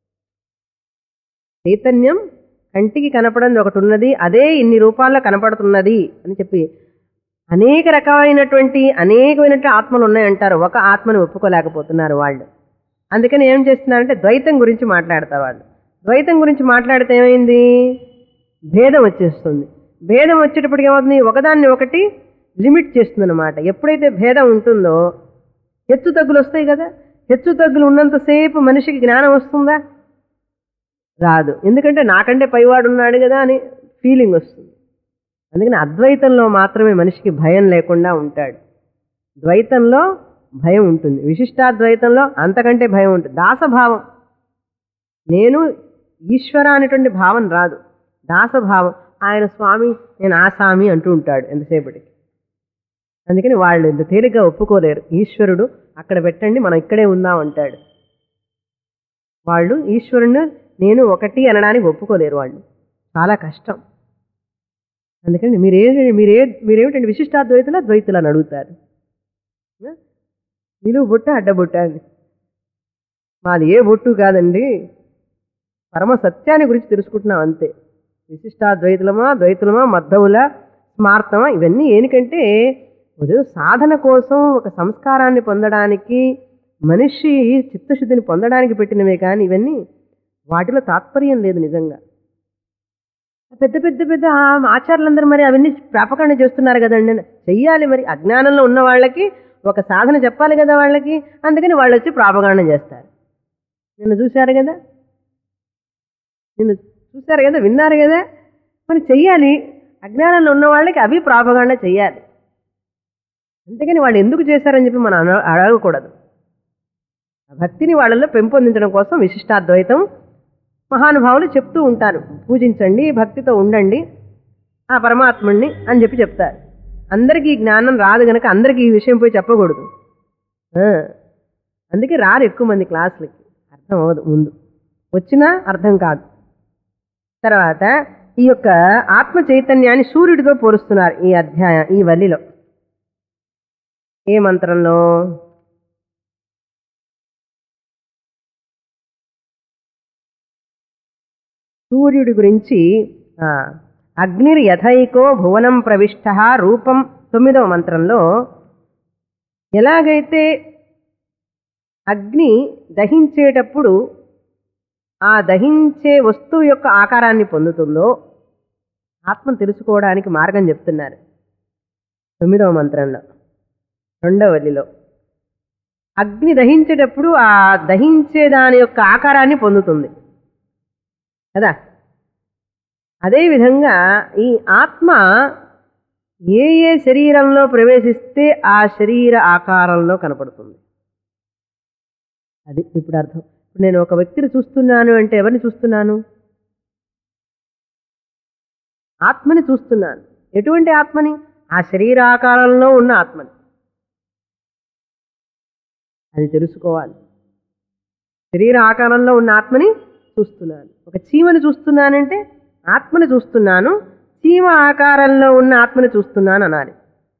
చైతన్యం కంటికి కనపడని ఒకటి ఉన్నది అదే ఇన్ని రూపాల్లో కనపడుతున్నది అని చెప్పి అనేక రకమైనటువంటి అనేకమైనటువంటి ఆత్మలు ఉన్నాయంటారు ఒక ఆత్మని ఒప్పుకోలేకపోతున్నారు వాళ్ళు అందుకని ఏం చేస్తున్నారంటే ద్వైతం గురించి మాట్లాడతారు వాళ్ళు ద్వైతం గురించి మాట్లాడితే ఏమైంది భేదం వచ్చేస్తుంది భేదం వచ్చేటప్పటికి ఏమవుతుంది ఒకదాన్ని ఒకటి లిమిట్ చేస్తుంది అనమాట ఎప్పుడైతే భేదం ఉంటుందో హెచ్చు తగ్గులు వస్తాయి కదా హెచ్చు తగ్గులు ఉన్నంతసేపు మనిషికి జ్ఞానం వస్తుందా రాదు ఎందుకంటే నాకంటే పైవాడు ఉన్నాడు కదా అని ఫీలింగ్ వస్తుంది అందుకని అద్వైతంలో మాత్రమే మనిషికి భయం లేకుండా ఉంటాడు ద్వైతంలో భయం ఉంటుంది విశిష్టాద్వైతంలో అంతకంటే భయం ఉంటుంది దాసభావం నేను ఈశ్వర అనేటువంటి భావన రాదు దాసభావం ఆయన స్వామి నేను ఆ స్వామి అంటూ ఉంటాడు ఎంతసేపటికి అందుకని వాళ్ళు ఇంత తేలిగ్గా ఒప్పుకోలేరు ఈశ్వరుడు అక్కడ పెట్టండి మనం ఇక్కడే ఉందాం అంటాడు వాళ్ళు ఈశ్వరుని నేను ఒకటి అనడానికి ఒప్పుకోలేరు వాళ్ళు చాలా కష్టం అందుకని మీరే మీరే మీరేమిటండి విశిష్టాద్వైతులా ద్వైతులు అని అడుగుతారు ఆ? నిలువు బొట్ట అడ్డబొట్ట అని మాది ఏ బొట్టు కాదండి పరమ సత్యాన్ని గురించి తెలుసుకుంటున్నాం అంతే విశిష్టాద్వైతులమా ద్వైతులమా మద్దవులా స్మార్తమా ఇవన్నీ ఏనికంటే ఏదో సాధన కోసం ఒక సంస్కారాన్ని పొందడానికి మనిషి చిత్తశుద్ధిని పొందడానికి పెట్టినవే కానీ ఇవన్నీ వాటిలో తాత్పర్యం లేదు నిజంగా పెద్ద పెద్ద పెద్ద ఆ ఆచార్యులందరూ మరి అవన్నీ వ్యాపకరణ చేస్తున్నారు కదండి చెయ్యాలి మరి అజ్ఞానంలో ఉన్న వాళ్ళకి ఒక సాధన చెప్పాలి కదా వాళ్ళకి అందుకని వాళ్ళు వచ్చి ప్రాపగాండం చేస్తారు నిన్ను చూశారు కదా నిన్ను చూశారు కదా విన్నారు కదా మరి చెయ్యాలి అజ్ఞానంలో ఉన్న వాళ్ళకి అవి ప్రాపగాండ చెయ్యాలి అందుకని వాళ్ళు ఎందుకు చేశారని చెప్పి మనం అన- అడగకూడదు ఆ భక్తిని వాళ్ళలో పెంపొందించడం కోసం విశిష్టాద్వైతం మహానుభావులు చెప్తూ ఉంటారు పూజించండి భక్తితో ఉండండి ఆ పరమాత్ముణ్ణి అని చెప్పి చెప్తారు అందరికీ ఈ జ్ఞానం రాదు గనక అందరికీ ఈ విషయం పోయి చెప్పకూడదు ఆ, అందుకే రారు ఎక్కువ మంది క్లాసులకి అర్థం అవ్వదు ముందు వచ్చినా అర్థం కాదు తర్వాత ఈ యొక్క ఆత్మ చైతన్యాన్ని సూర్యుడితో పోలుస్తున్నారు ఈ అధ్యాయం ఈ వల్లిలో ఏ మంత్రంలో సూర్యుడి గురించి ఆ, అగ్నిర్ యథైకో భువనం ప్రవిష్ట రూపం తొమ్మిదవ మంత్రంలో ఎలాగైతే అగ్ని దహించేటప్పుడు ఆ దహించే వస్తువు యొక్క ఆకారాన్ని పొందుతుందో ఆత్మ తెలుసుకోవడానికి మార్గం చెప్తున్నారు తొమ్మిదవ మంత్రంలో రెండవ వల్లిలో అగ్ని దహించేటప్పుడు ఆ దహించే దాని యొక్క ఆకారాన్ని పొందుతుంది కదా అదేవిధంగా ఈ ఆత్మ ఏ ఏ శరీరంలో ప్రవేశిస్తే ఆ శరీర ఆకారంలో కనపడుతుంది అది ఇప్పుడు అర్థం ఇప్పుడు నేను ఒక వ్యక్తిని చూస్తున్నాను అంటే ఎవరిని చూస్తున్నాను ఆత్మని చూస్తున్నాను ఎటువంటి ఆత్మని ఆ శరీరాకారంలో ఉన్న ఆత్మని అది తెలుసుకోవాలి శరీర ఆకారంలో ఉన్న ఆత్మని చూస్తున్నాను ఒక చీమని చూస్తున్నానంటే ఆత్మని చూస్తున్నాను చీమ ఆకారంలో ఉన్న ఆత్మని చూస్తున్నాను అనాలి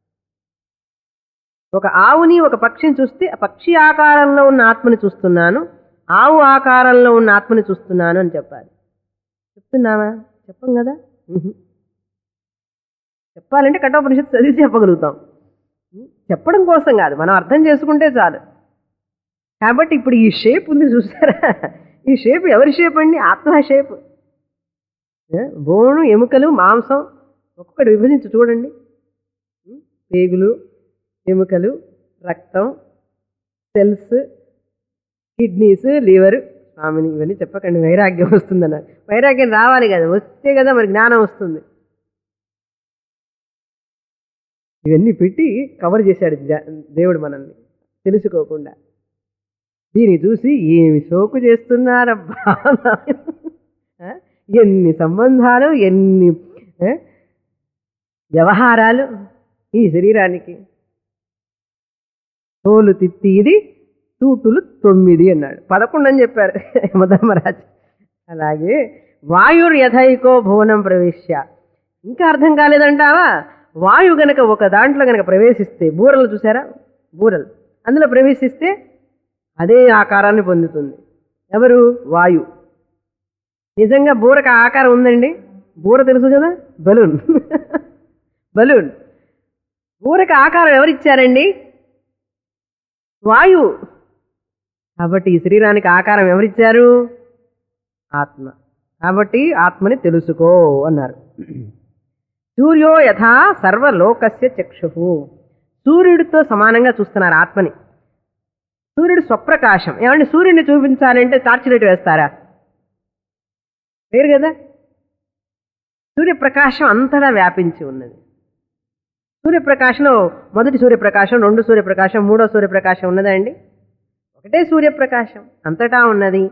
ఒక ఆవుని ఒక పక్షిని చూస్తే ఆ పక్షి ఆకారంలో ఉన్న ఆత్మని చూస్తున్నాను ఆవు ఆకారంలో ఉన్న ఆత్మని చూస్తున్నాను అని చెప్పాలి చెప్తున్నావా చెప్పం కదా ఉహు. చెప్పాలంటే కఠోపనిషత్తు చదివి చెప్పగలుగుతాం ఉం? చెప్పడం కోసం కాదు మనం అర్థం చేసుకుంటే చాలు కాబట్టి ఇప్పుడు ఈ షేప్ ఉంది చూసారా ఈ షేప్ ఎవరి షేప్ అండి ఆత్మ షేప్ ఏ? బోను ఎముకలు మాంసం ఒక్కొక్కటి విభజించి చూడండి ఉం? పేగులు ఎముకలు రక్తం సెల్స్ కిడ్నీస్ లివర్ స్వామిని ఇవన్నీ చెప్పకండి వైరాగ్యం వస్తుందన్నారు వైరాగ్యం రావాలి కదా వస్తే కదా మరి జ్ఞానం వస్తుంది ఇవన్నీ పెట్టి కవర్ చేశాడు జ- దేవుడు మనల్ని తెలుసుకోకుండా దీన్ని చూసి ఏమి సోకు చేస్తున్నారబ్బా ఆ? ఎన్ని సంబంధాలు ఎన్ని ఆ? వ్యవహారాలు ఈ శరీరానికి తోలు తిత్తి ఇది తూటులు తొమ్మిది అన్నాడు పదకొండు అని చెప్పారు యమధర్మరాజు అలాగే వాయుర్ యథైకో భువనం ప్రవేశ్య ఇంకా అర్థం కాలేదంటావా వాయు గనక ఒక దాంట్లో గనక ప్రవేశిస్తే బూరలు చూసారా బూరలు అందులో ప్రవేశిస్తే అదే ఆకారాన్ని పొందుతుంది ఎవరు వాయు నిజంగా బూరకు ఆ ఆకారం ఉందండి బూర తెలుసు కదా బలూన్ బలూన్ బూరకు ఆకారం ఎవరిచ్చారండి వాయు కాబట్టి ఈ శరీరానికి ఆకారం ఎవరిచ్చారు ఆత్మ కాబట్టి ఆత్మని తెలుసుకో అన్నారు సూర్యో యథా సర్వలోకస్య చక్షు సూర్యుడితో సమానంగా చూస్తున్నారు ఆత్మని సూర్యుడు స్వప్రకాశం ఏమంటే సూర్యుడిని చూపించాలంటే టార్చ్ లైట్ వేస్తారా వేరు కదా సూర్యప్రకాశం అంతటా వ్యాపించి ఉన్నది సూర్యప్రకాశంలో మొదటి సూర్యప్రకాశం రెండు సూర్యప్రకాశం మూడో సూర్యప్రకాశం ఉన్నదా అండి ఒకటే సూర్యప్రకాశం అంతటా ఉన్నది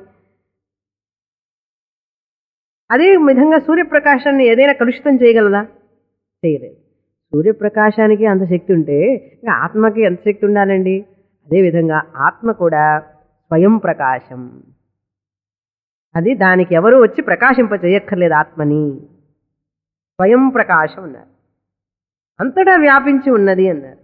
అదే విధంగా సూర్యప్రకాశాన్ని ఏదైనా కలుషితం చేయగలదా చేయలేదు సూర్యప్రకాశానికి అంత శక్తి ఉంటే ఇంకా ఆత్మకి ఎంత శక్తి ఉండాలండి అదేవిధంగా ఆత్మ కూడా స్వయం ప్రకాశం అది దానికి ఎవరు వచ్చి ప్రకాశింప చేయక్కర్లేదు ఆత్మని స్వయం ప్రకాశం అన్నారు అంతటా వ్యాపించి ఉన్నది అన్నారు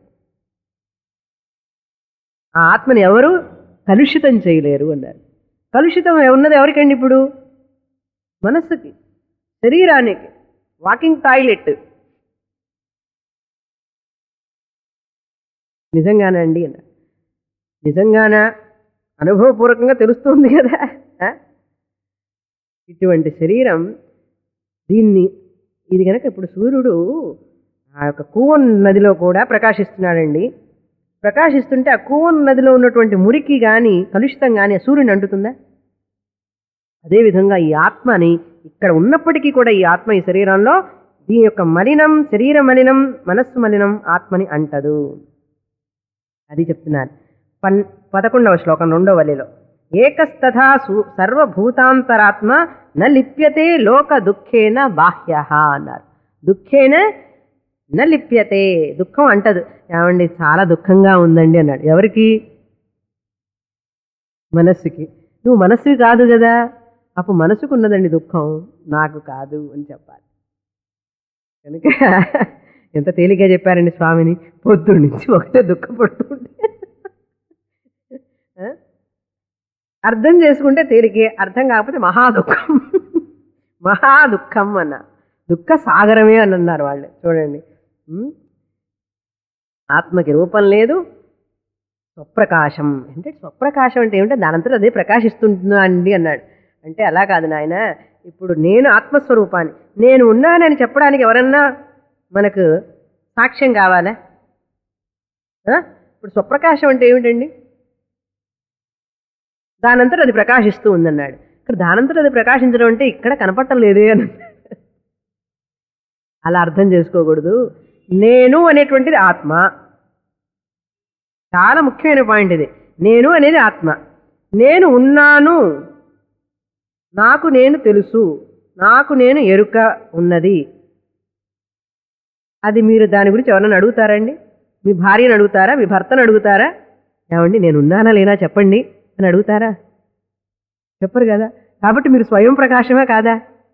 ఆ ఆత్మని ఎవరు కలుషితం చేయలేరు అన్నారు కలుషితం ఉన్నది ఎవరికండి ఇప్పుడు మనస్సుకి శరీరానికి వాకింగ్ టాయిలెట్ నిజంగానా అండి అన్నారు నిజంగానా అనుభవపూర్వకంగా తెలుస్తుంది కదా ఆ? ఇటువంటి శరీరం దీన్ని ఇది కనుక ఇప్పుడు సూర్యుడు ఆ యొక్క కూవన్ నదిలో కూడా ప్రకాశిస్తున్నాడండి ప్రకాశిస్తుంటే ఆ కూవన్ నదిలో ఉన్నటువంటి మురికి కానీ కలుషితం కానీ ఆ సూర్యుని అంటుతుందా అదేవిధంగా ఈ ఆత్మని ఇక్కడ ఉన్నప్పటికీ కూడా ఈ ఆత్మ ఈ శరీరంలో దీని యొక్క మలినం శరీర మలినం మనస్సు మలినం ఆత్మని అంటదు అది చెప్తున్నారు పన్ పదకొండవ శ్లోకం రెండవ వలిలో ఏకస్తథా సు సర్వభూతాంతరాత్మ న లిప్యతే లోక దుఃఖేన బాహ్య అన్నారు దుఃఖేన న లిప్యతే దుఃఖం అంటదు ఏమండి చాలా దుఃఖంగా ఉందండి అన్నాడు ఎవరికి మనస్సుకి నువ్వు మనస్సువి కాదు కదా అప్పుడు మనసుకు ఉన్నదండి దుఃఖం నాకు కాదు అని చెప్పాలి కనుక ఎంత తేలిగ్గా చెప్పారండి స్వామిని పొద్దున్న నుంచి ఒకటే దుఃఖపడుతుంటే ఆ? అర్థం చేసుకుంటే తేలికే అర్థం కాకపోతే మహా దుఃఖం మహా దుఃఖం అన్న దుఃఖ సాగరమే అని అన్నారు వాళ్ళు చూడండి ఉం? ఆత్మకి రూపం లేదు స్వప్రకాశం అంటే స్వప్రకాశం అంటే ఏమిటంటే దానంతట అదే ప్రకాశిస్తుంటుందా అండి అన్నాడు అంటే అలా కాదు నాయన ఇప్పుడు నేను ఆత్మస్వరూపాన్ని నేను ఉన్నానని చెప్పడానికి ఎవరన్నా మనకు సాక్ష్యం కావాలా ఆ? ఇప్పుడు స్వప్రకాశం అంటే ఏమిటండి దానంతట అది ప్రకాశిస్తూ ఉందన్నాడు ఇక్కడ దానంతట అది ప్రకాశించడం అంటే ఇక్కడ కనపడటం లేదే అని అలా అర్థం చేసుకోకూడదు నేను అనేటువంటిది ఆత్మ చాలా ముఖ్యమైన పాయింట్ ఇది నేను అనేది ఆత్మ నేను ఉన్నాను నాకు నేను తెలుసు నాకు నేను ఎరుక ఉన్నది అది మీరు దాని గురించి ఎవరైనా అడుగుతారండి మీ భార్యను అడుగుతారా మీ భర్తను అడుగుతారా ఏమండి నేను ఉన్నానా లేనా చెప్పండి అని అడుగుతారా చెప్పరు కదా కాబట్టి మీరు స్వయం ప్రకాశమే కాదా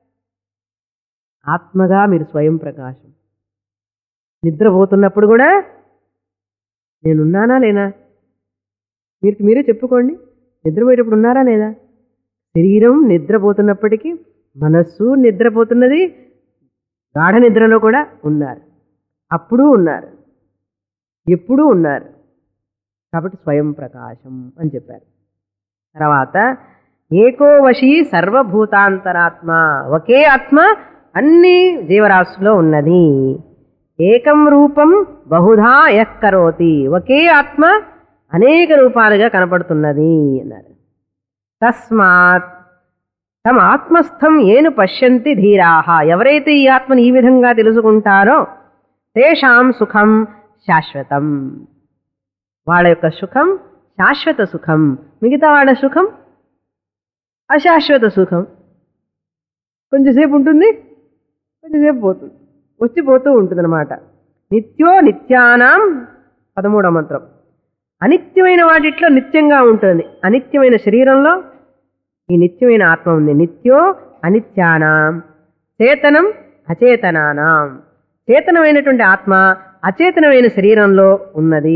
ఆత్మగా మీరు స్వయం ప్రకాశం నిద్రపోతున్నప్పుడు కూడా నేనున్నానా లేనా మీరు మీరే చెప్పుకోండి నిద్రపోయేటప్పుడు ఉన్నారా లేదా శరీరం నిద్రపోతున్నప్పటికీ మనస్సు నిద్రపోతున్నది గాఢ నిద్రలో కూడా ఉన్నారు అప్పుడు ఉన్నారు ఎప్పుడూ ఉన్నారు కాబట్టి స్వయం ప్రకాశం అని చెప్పారు తర్వాత ఏకోవశి సర్వభూతాంతరాత్మ ఒకే ఆత్మ అన్ని జీవరాశుల్లో ఉన్నది ఏకం రూపం బహుధా యక్కరోతి ఒకే ఆత్మ అనేక రూపాలుగా కనపడుతున్నది అన్నారు తస్మాత్ తమ ఆత్మస్థం ఏను పశ్యంతి ధీరాహ ఎవరైతే ఈ ఆత్మని ఈ విధంగా తెలుసుకుంటారో తేషాం సుఖం శాశ్వతం వాళ్ళ యొక్క సుఖం శాశ్వత సుఖం మిగతా వాళ్ళ సుఖం అశాశ్వత సుఖం కొంచెంసేపు ఉంటుంది కొంచెంసేపు పోతుంది వచ్చి పోతూ ఉంటుంది అనమాట నిత్యో నిత్యానాం పదమూడవ మంత్రం అనిత్యమైన వాటిట్లో నిత్యంగా ఉంటుంది అనిత్యమైన శరీరంలో ఈ నిత్యమైన ఆత్మ ఉంది నిత్యో అనిత్యానాం చేతనం అచేతనానాం చేతనమైనటువంటి ఆత్మ అచేతనమైన శరీరంలో ఉన్నది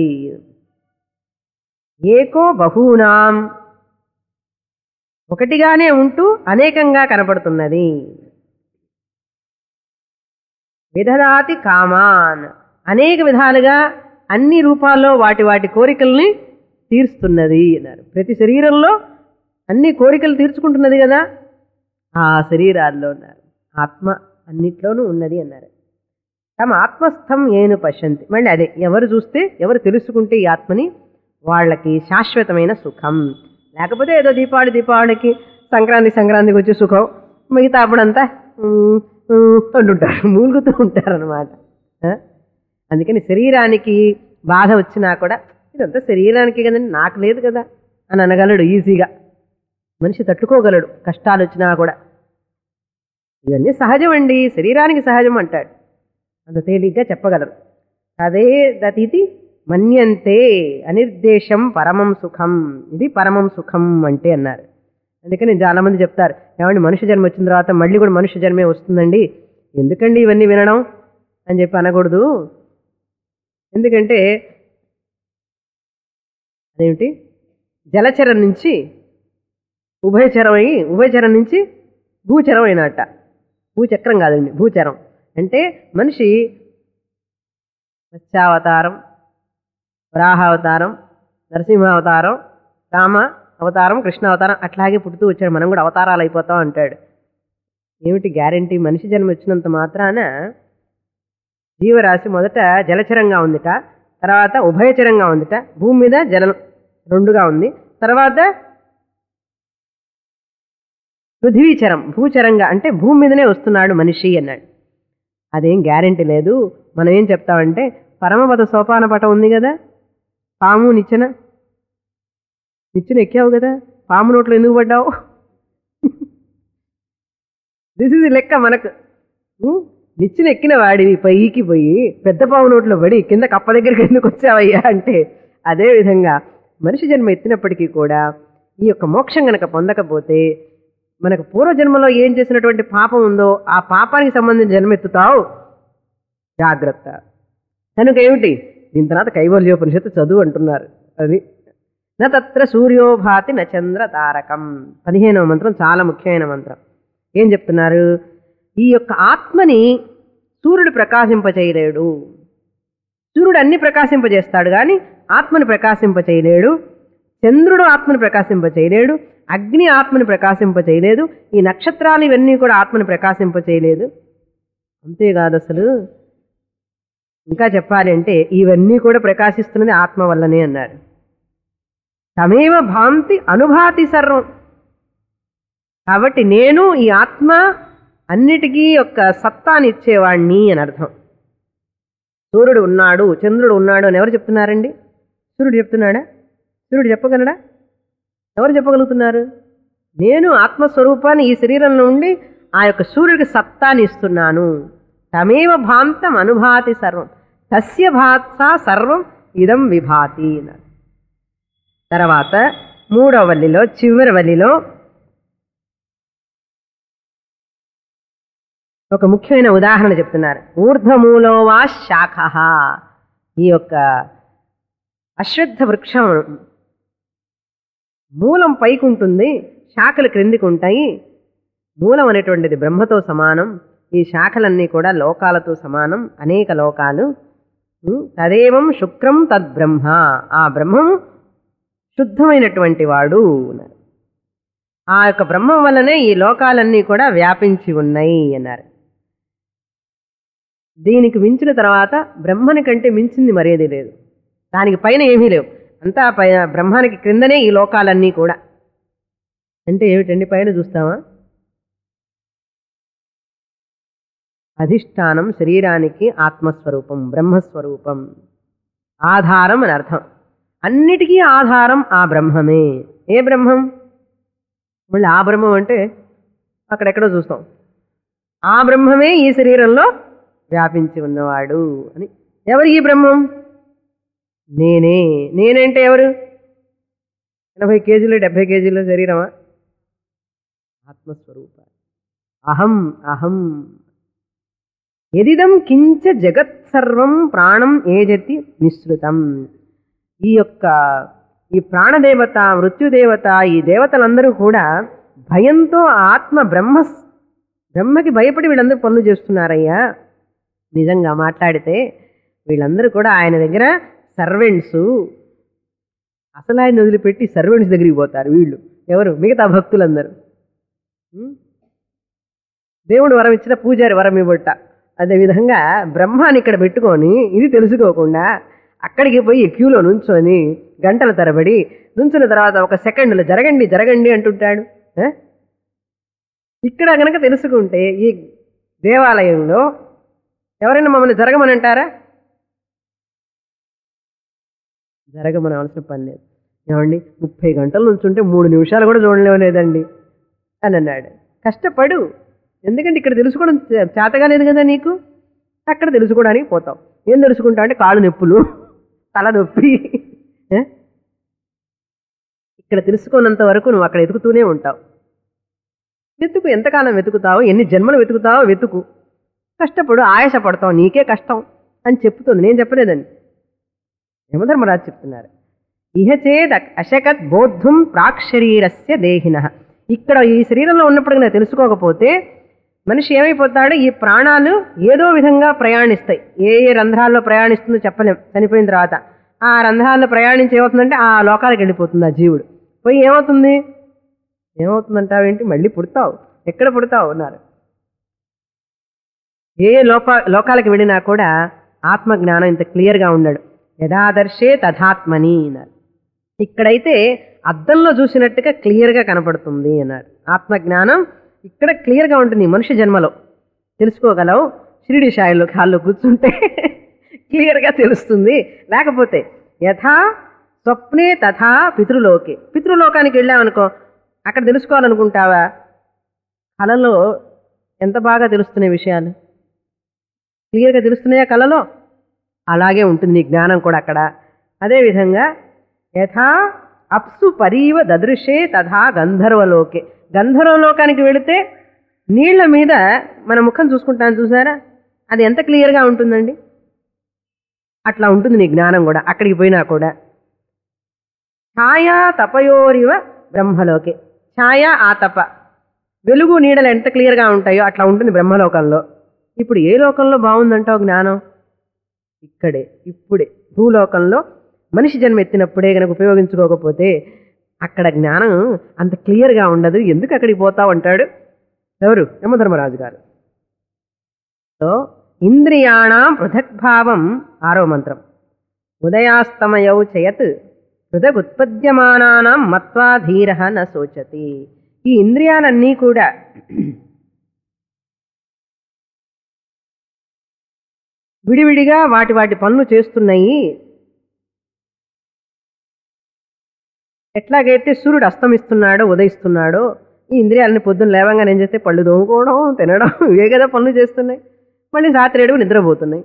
ఏకో బహూనాం ఒకటిగానే ఉంటూ అనేకంగా కనపడుతున్నది విధదాతి కామాన్ అనేక విధాలుగా అన్ని రూపాల్లో వాటి వాటి కోరికల్ని తీరుస్తున్నది అన్నారు ప్రతి శరీరంలో అన్ని కోరికలు తీర్చుకుంటున్నది కదా ఆ శరీరాల్లో ఉన్నారు ఆత్మ అన్నిట్లోనూ ఉన్నది అన్నారు తమ ఆత్మస్థం ఏను పశ్యంతి మళ్ళీ అదే ఎవరు చూస్తే ఎవరు తెలుసుకుంటే ఈ ఆత్మని వాళ్ళకి శాశ్వతమైన సుఖం లేకపోతే ఏదో దీపావళి దీపావళికి సంక్రాంతి సంక్రాంతికి వచ్చే సుఖం మిగతా అప్పుడంతా "ఉమ్, ఉమ్" అంటుంటారు మూలుగుతూ ఉంటారనమాట అందుకని శరీరానికి బాధ వచ్చినా కూడా ఇదంతా శరీరానికి కదండి నాకు లేదు కదా అని అనగలడు ఈజీగా మనిషి తట్టుకోగలడు కష్టాలు వచ్చినా కూడా ఇవన్నీ సహజమండి శరీరానికి సహజం అంటాడు అంత తేలిగ్గా చెప్పగలరు అదే దతిది మన్యంతే అనిర్దేశం పరమం సుఖం ఇది పరమం సుఖం అంటే అన్నారు అందుకని చాలా మంది చెప్తారు ఏమండి మనుష్య జన్మ వచ్చిన తర్వాత మళ్ళీ కూడా మనుష్య జన్మే వస్తుందండి ఎందుకండి ఇవన్నీ వినడం అని చెప్పి అనకూడదు ఎందుకంటే అదేమిటి జలచరం నుంచి ఉభయచరం అయి ఉభయచరం నుంచి భూచరం అయినట్ట భూచక్రం కాదండి భూచరం అంటే మనిషి మత్స్యావతారం వరాహావతారం నరసింహావతారం రామ అవతారం కృష్ణ అవతారం అట్లాగే పుట్టుతూ వచ్చాడు మనం కూడా అవతారాలు అయిపోతాం అంటాడు ఏమిటి గ్యారంటీ మనిషి జన్మ వచ్చినంత మాత్రాన జీవరాశి మొదట జలచరంగా ఉందిట తర్వాత ఉభయచరంగా ఉందిట భూమి మీద జలం రెండుగా ఉంది తర్వాత పృథ్వీచరం భూచరంగా అంటే భూమి మీదనే వస్తున్నాడు మనిషి అన్నాడు అదేం గ్యారెంటీ లేదు మనం ఏం చెప్తామంటే పరమపద సోపాన పటం ఉంది కదా పాము నిచ్చెన నిచ్చెన ఎక్కావు కదా పాము నోట్లో ఎందుకు పడ్డావు దిస్ ఇస్ లెక్క మనకు ఉం? నిచ్చెన ఎక్కిన వాడివి పైకి పోయి పెద్ద పాము నోట్లో పడి కింద కప్ప దగ్గరికి ఎందుకు వచ్చావయ్యా అంటే అదే విధంగా మనిషి జన్మ ఎత్తినప్పటికీ కూడా ఈ యొక్క మోక్షం గనక పొందకపోతే మనకు పూర్వజన్మలో ఏం చేసినటువంటి పాపం ఉందో ఆ పాపానికి సంబంధించిన జన్మ ఎత్తుతావు జాగ్రత్త కనుక ఏమిటి దీని తర్వాత కైవల్యోపనిషత్తు చదువు అంటున్నారు అది నా తత్ర సూర్యోభాతి న చంద్ర తారకం పదిహేనవ మంత్రం చాలా ముఖ్యమైన మంత్రం ఏం చెప్తున్నారు ఈ యొక్క ఆత్మని సూర్యుడు ప్రకాశింపచేయలేడు సూర్యుడు అన్ని ప్రకాశింపజేస్తాడు కానీ ఆత్మని ప్రకాశింపచేయలేడు చంద్రుడు ఆత్మని ప్రకాశింపచేయలేడు అగ్ని ఆత్మని ప్రకాశింపచేయలేదు ఈ నక్షత్రాలు ఇవన్నీ కూడా ఆత్మని ప్రకాశింపచేయలేదు అంతేకాదు అసలు ఇంకా చెప్పాలి అంటే ఇవన్నీ కూడా ప్రకాశిస్తున్నది ఆత్మ వల్లనే అన్నారు తమేవ భాంతి అనుభాతి సర్వం కాబట్టి నేను ఈ ఆత్మ అన్నిటికీ యొక్క సత్తాని ఇచ్చేవాణ్ణి అని అర్థం సూర్యుడు ఉన్నాడు చంద్రుడు ఉన్నాడు అని ఎవరు చెప్తున్నారండి సూర్యుడు చెప్తున్నాడా సూర్యుడు చెప్పగలడా ఎవరు చెప్పగలుగుతున్నారు నేను ఆత్మస్వరూపాన్ని ఈ శరీరంలో ఉండి ఆ యొక్క సూర్యుడికి సత్తాని ఇస్తున్నాను తమేవ భాంతం అనుభాతి సర్వం తస్య భాత్సా సర్వం ఇదం విభాతి అన్నారు తర్వాత మూడవ వల్లిలో చివరి వల్లిలో ఒక ముఖ్యమైన ఉదాహరణ చెప్తున్నారు ఊర్ధ్వమూలో వా శాఖ ఈ యొక్క అశ్వత్థ వృక్షం మూలం పైకి ఉంటుంది శాఖలు క్రిందికి ఉంటాయి మూలం అనేటువంటిది బ్రహ్మతో సమానం ఈ శాఖలన్నీ కూడా లోకాలతో సమానం అనేక లోకాలు ఉం, తదేవం శుక్రం తద్బ్రహ్మ ఆ బ్రహ్మము శుద్ధమైనటువంటి వాడు అన్నారు ఆ యొక్క బ్రహ్మం వల్లనే ఈ లోకాలన్నీ కూడా వ్యాపించి ఉన్నాయి అన్నారు దీనికి మించిన తర్వాత బ్రహ్మని కంటే మించింది మరేది లేదు దానికి పైన ఏమీ లేవు అంతా పై బ్రహ్మానికి క్రిందనే ఈ లోకాలన్నీ కూడా అంటే ఏమిటండి పైన చూస్తామా అధిష్టానం శరీరానికి ఆత్మస్వరూపం బ్రహ్మస్వరూపం ఆధారం అని అర్థం అన్నిటికీ ఆధారం ఆ బ్రహ్మమే ఏ బ్రహ్మం మళ్ళీ ఆ బ్రహ్మం అంటే అక్కడెక్కడో చూస్తాం ఆ బ్రహ్మమే ఈ శరీరంలో వ్యాపించి ఉన్నవాడు అని ఎవరు ఈ బ్రహ్మం నేనే నేనంటే ఎవరు ఎనభై కేజీలు డెబ్భై కేజీలు శరీరమా ఆత్మస్వరూప అహం అహం ఎదిదం కించ జగత్ సర్వం ప్రాణం ఏజతి నిశ్రుతం ఈ యొక్క ఈ ప్రాణదేవత మృత్యుదేవత ఈ దేవతలందరూ కూడా భయంతో ఆ ఆత్మ బ్రహ్మ బ్రహ్మకి భయపడి వీళ్ళందరూ పనులు చేస్తున్నారయ్యా నిజంగా మాట్లాడితే వీళ్ళందరూ కూడా ఆయన దగ్గర సర్వెంట్స్ అసలు ఆయన వదిలిపెట్టి సర్వెంట్స్ దగ్గరికి పోతారు వీళ్ళు ఎవరు మిగతా భక్తులందరూ ఉం? దేవుడు వరం ఇచ్చిన పూజారి వరం ఇవ్వట అదేవిధంగా బ్రహ్మాన్ని ఇక్కడ పెట్టుకొని ఇది తెలుసుకోకుండా అక్కడికి పోయి క్యూలో నుంచొని గంటల తరబడి నుంచిన తర్వాత ఒక సెకండ్లో జరగండి జరగండి అంటుంటాడు ఆ? ఇక్కడ గనక తెలుసుకుంటే ఈ దేవాలయంలో ఎవరైనా మమ్మల్ని జరగమని అంటారా జరగమని అవసరం పని లేదు ఏమండి ముప్పై గంటల నుంచి ఉంటే మూడు నిమిషాలు కూడా చూడలేవలేదండి అని అన్నాడు కష్టపడు ఎందుకంటే ఇక్కడ తెలుసుకోవడం చే- చేతగా లేదు కదా నీకు అక్కడ తెలుసుకోవడానికి పోతావు ఏం తెలుసుకుంటావు అంటే కాళ్ళు నొప్పులు తల నొప్పి ఏ? ఇక్కడ తెలుసుకున్నంత వరకు నువ్వు అక్కడ ఎదుగుతూనే ఉంటావు వెతుకు ఎంతకాలం వెతుకుతావో ఎన్ని జన్మలు వెతుకుతావో వెతుకు కష్టపడు ఆయాస పడతావు నీకే కష్టం అని చెప్తుంది నేను చెప్పలేదండి యమధర్మరాజు చెప్తున్నారు ఇహ చేద్ అశకత్ బోద్ధుం ప్రాక్ శరీరస్య దేహిన ఇక్కడ ఈ శరీరంలో ఉన్నప్పుడు నేను తెలుసుకోకపోతే మనిషి ఏమైపోతాడు ఈ ప్రాణాలు ఏదో విధంగా ప్రయాణిస్తాయి ఏ ఏ రంధ్రాల్లో ప్రయాణిస్తుందో చెప్పలేం చనిపోయిన తర్వాత ఆ రంధ్రాల్లో ప్రయాణించి ఏమవుతుందంటే ఆ లోకాలకు వెళ్ళిపోతుంది ఆ జీవుడు పోయి ఏమవుతుంది ఏమవుతుందంటావేంటి మళ్ళీ పుడతావు ఎక్కడ పుడతావు అన్నారు ఏ లోప లోకాలకు వెళ్ళినా కూడా ఆత్మజ్ఞానం ఇంత క్లియర్గా ఉండడు యథాదర్శే తథాత్మని అన్నారు ఇక్కడైతే అద్దంలో చూసినట్టుగా క్లియర్గా కనపడుతుంది అన్నారు ఆత్మజ్ఞానం ఇక్కడ క్లియర్గా ఉంటుంది ఈ మనుష్య జన్మలో తెలుసుకోగలవు షిరిడి షాయిలో కాళ్ళు కూర్చుంటే క్లియర్గా తెలుస్తుంది లేకపోతే యథా స్వప్నే తథా పితృలోకే పితృలోకానికి వెళ్ళామనుకో అక్కడ తెలుసుకోవాలనుకుంటావా కళలో ఎంత బాగా తెలుస్తున్నాయి విషయాలు క్లియర్గా తెలుస్తున్నాయా కళలో అలాగే ఉంటుంది నీ జ్ఞానం కూడా అక్కడ అదేవిధంగా యథా అప్సు పరీవ దదృశే తథా గంధర్వలోకే గంధర్వలోకానికి వెళితే నీళ్ల మీద మన ముఖం చూసుకుంటాను చూసారా అది ఎంత క్లియర్గా ఉంటుందండి అట్లా ఉంటుంది నీ జ్ఞానం కూడా అక్కడికి పోయినా కూడా ఛాయా తపయోరివ బ్రహ్మలోకే ఛాయ ఆ తప వెలుగు నీడలు ఎంత క్లియర్గా ఉంటాయో అట్లా ఉంటుంది బ్రహ్మలోకంలో ఇప్పుడు ఏ లోకంలో బాగుందంటావు జ్ఞానం ఇక్కడే ఇప్పుడే భూలోకంలో మనిషి జన్మ ఎత్తినప్పుడే కనుక ఉపయోగించుకోకపోతే అక్కడ జ్ఞానం అంత క్లియర్గా ఉండదు ఎందుకు అక్కడికి పోతావు అంటాడు ఎవరు యమధర్మరాజు గారు సో ఇంద్రియాణం పృథక్భావం ఆరో మంత్రం ఉదయాస్తమయౌ చయత్ పృథగుత్పద్యమానానాం మత్వా ధీర న శోచతి ఈ ఇంద్రియాలన్నీ కూడా విడివిడిగా వాటి వాటి పనులు చేస్తున్నాయి ఎట్లాగైతే సూర్యుడు అస్తమిస్తున్నాడో ఉదయిస్తున్నాడో ఈ ఇంద్రియాలని పొద్దున్న లేవంగానే ఏం చేస్తే పళ్ళు దోముకోవడం తినడం ఇవే కదా పనులు చేస్తున్నాయి మళ్ళీ రాత్రి ఏడుగు నిద్రపోతున్నాయి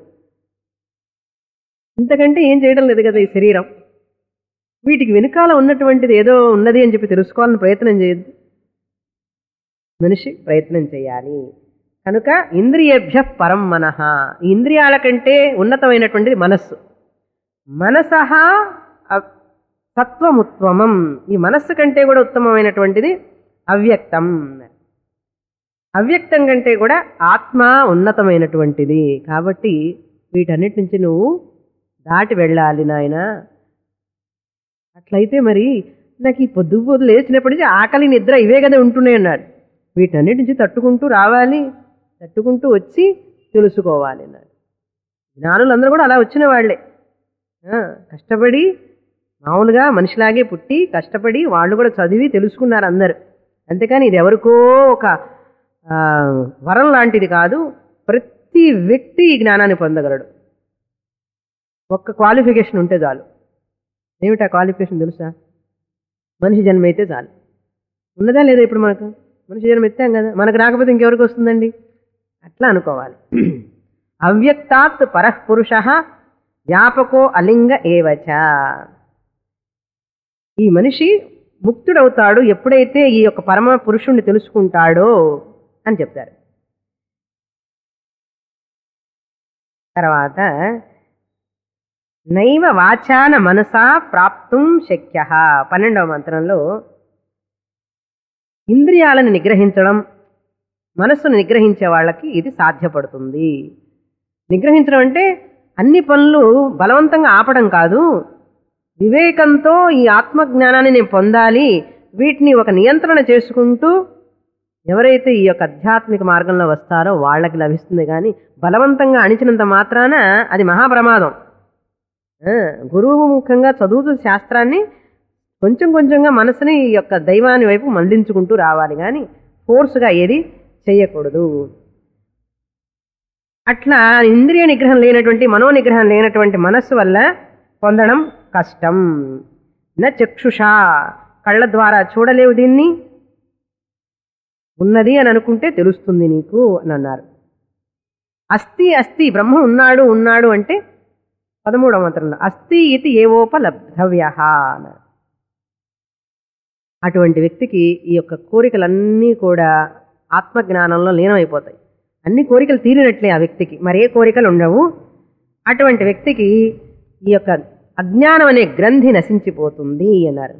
ఇంతకంటే ఏం చేయడం లేదు కదా ఈ శరీరం వీటికి వెనుకాల ఉన్నటువంటిది ఏదో ఉన్నది అని చెప్పి తెలుసుకోవాలని ప్రయత్నం చేయొద్దు మనిషి ప్రయత్నం చేయాలి కనుక ఇంద్రియభ్య పరం మనః ఈ ఇంద్రియాల కంటే ఉన్నతమైనటువంటిది మనస్సు మనసహ సత్వముత్వమం ఈ మనస్సు కంటే కూడా ఉత్తమమైనటువంటిది అవ్యక్తం అవ్యక్తం కంటే కూడా ఆత్మ ఉన్నతమైనటువంటిది కాబట్టి వీటన్నిటి నుంచి నువ్వు దాటి వెళ్ళాలి నాయన అట్లయితే మరి నాకు ఈ పొద్దు పొద్దు లేచినప్పటి నుంచి ఆకలి నిద్ర ఇవే కదా ఉంటున్నాయి అన్నాడు వీటన్నిటి నుంచి తట్టుకుంటూ రావాలి తట్టుకుంటూ వచ్చి తెలుసుకోవాలి అన్నాడు జ్ఞానులందరూ కూడా అలా వచ్చిన వాళ్ళే ఆ, కష్టపడి మామూలుగా మనిషిలాగే పుట్టి కష్టపడి వాళ్ళు కూడా చదివి తెలుసుకున్నారు అందరు అంతేకాని ఇది ఎవరికో ఒక ఆ, వరం లాంటిది కాదు ప్రతి వ్యక్తి ఈ జ్ఞానాన్ని పొందగలడు ఒక్క క్వాలిఫికేషన్ ఉంటే చాలు ఏమిటా క్వాలిఫికేషన్ తెలుసా మనిషి జన్మ అయితే చాలు ఉన్నదా లేదా ఇప్పుడు మనకు మనిషి జన్మ ఎత్తాం కదా మనకు రాకపోతే ఇంకెవరికి వస్తుందండి అట్లా అనుకోవాలి అవ్యక్తాత్ పరఃపురుష వ్యాపకో అలింగ ఏవచ ఈ మనిషి ముక్తుడవుతాడు ఎప్పుడైతే ఈ యొక్క పరమ పురుషుణ్ణి తెలుసుకుంటాడో అని చెప్తారు తర్వాత నైవ వాచాన మనసా ప్రాప్తుం శక్య పన్నెండవ మంత్రంలో ఇంద్రియాలను నిగ్రహించడం మనస్సును నిగ్రహించే వాళ్ళకి ఇది సాధ్యపడుతుంది నిగ్రహించడం అంటే అన్ని పనులు బలవంతంగా ఆపడం కాదు వివేకంతో ఈ ఆత్మజ్ఞానాన్ని నేను పొందాలి వీటిని ఒక నియంత్రణ చేసుకుంటూ ఎవరైతే ఈ యొక్క ఆధ్యాత్మిక మార్గంలో వస్తారో వాళ్ళకి లభిస్తుంది కానీ బలవంతంగా అణిచినంత మాత్రాన అది మహాప్రమాదం ఆ, గురువు ముఖంగా చదువుతూ శాస్త్రాన్ని కొంచెం కొంచెంగా మనసుని ఈ యొక్క దైవాన్ని వైపు మళ్లించుకుంటూ రావాలి కానీ ఫోర్స్గా ఏది చేయకూడదు అట్లా ఇంద్రియ నిగ్రహం లేనటువంటి మనో నిగ్రహం లేనటువంటి మనస్సు వల్ల పొందడం కష్టం న చక్షుషా కళ్ళ ద్వారా చూడలేవు దీన్ని ఉన్నది అని అనుకుంటే తెలుస్తుంది నీకు అని అన్నారు అస్థి అస్థి బ్రహ్మ ఉన్నాడు ఉన్నాడు అంటే పదమూడవ మంత్రంలో అస్థి ఇది ఏవోపలబ్ధవ్య అన్నారు అటువంటి వ్యక్తికి ఈ యొక్క కోరికలన్నీ కూడా ఆత్మజ్ఞానంలో లీనమైపోతాయి అన్ని కోరికలు తీరినట్లే ఆ వ్యక్తికి మరే కోరికలు ఉండవు అటువంటి వ్యక్తికి ఈ యొక్క అజ్ఞానం అనే గ్రంథి నశించిపోతుంది అన్నారు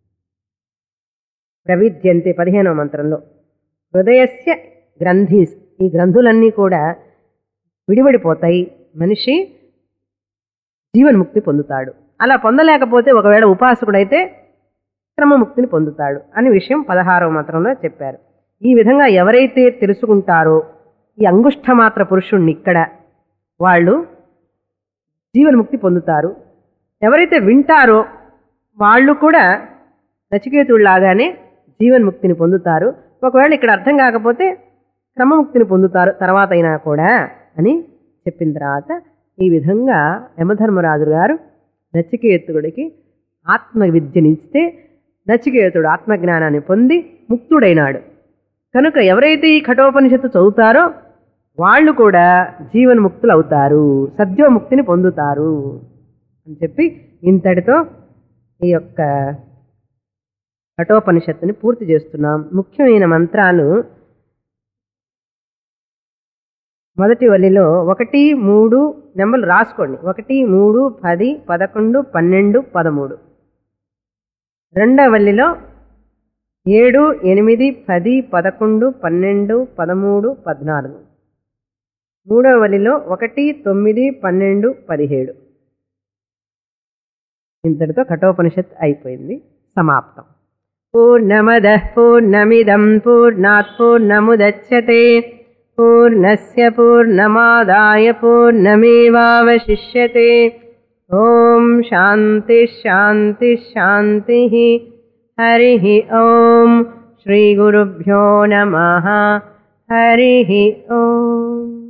ప్రవిద్యంతే పదిహేనవ మంత్రంలో హృదయస్య గ్రంథి ఈ గ్రంథులన్నీ కూడా విడివడిపోతాయి మనిషి జీవన్ముక్తి పొందుతాడు అలా పొందలేకపోతే ఒకవేళ ఉపాసకుడైతే క్రమముక్తిని పొందుతాడు అని విషయం పదహారవ మంత్రంలో చెప్పారు ఈ విధంగా ఎవరైతే తెలుసుకుంటారో ఈ అంగుష్ఠమాత్ర పురుషుణ్ణి ఇక్కడ వాళ్ళు జీవన్ముక్తి పొందుతారు ఎవరైతే వింటారో వాళ్ళు కూడా నచికేతుడిలాగానే జీవన్ముక్తిని పొందుతారు ఒకవేళ ఇక్కడ అర్థం కాకపోతే క్రమముక్తిని పొందుతారు తర్వాత అయినా కూడా అని చెప్పిన తర్వాత ఈ విధంగా యమధర్మరాజు గారు నచికేతుడికి ఆత్మ విద్యనిస్తే నచికేతుడు ఆత్మజ్ఞానాన్ని పొంది ముక్తుడైనాడు కనుక ఎవరైతే ఈ కఠోపనిషత్తు చదువుతారో వాళ్ళు కూడా జీవన్ముక్తులు అవుతారు సద్యోముక్తిని పొందుతారు అని చెప్పి ఇంతటితో ఈ యొక్క కఠోపనిషత్తుని పూర్తి చేస్తున్నాం ముఖ్యమైన మంత్రాలు మొదటి వల్లిలో ఒకటి మూడు నెంబర్లు రాసుకోండి ఒకటి మూడు పది పదకొండు పన్నెండు పదమూడు రెండవ వల్లిలో ఏడు ఎనిమిది పది పదకొండు పన్నెండు పదమూడు పద్నాలుగు మూడవ వలిలో ఒకటి తొమ్మిది పన్నెండు పదిహేడు ఇంతటితో కఠోపనిషత్ అయిపోయింది సమాప్తం పూర్ణమద పూర్ణమిదం పూర్ణాత్ పూర్ణముదచ్చతే పూర్ణస్య పూర్ణమాదాయ పూర్ణమేవావశిష్యతే ఓం శాంతి శాంతి శాంతి హరి ఓం శ్రీ గురుభ్యో నమ హరి ఓం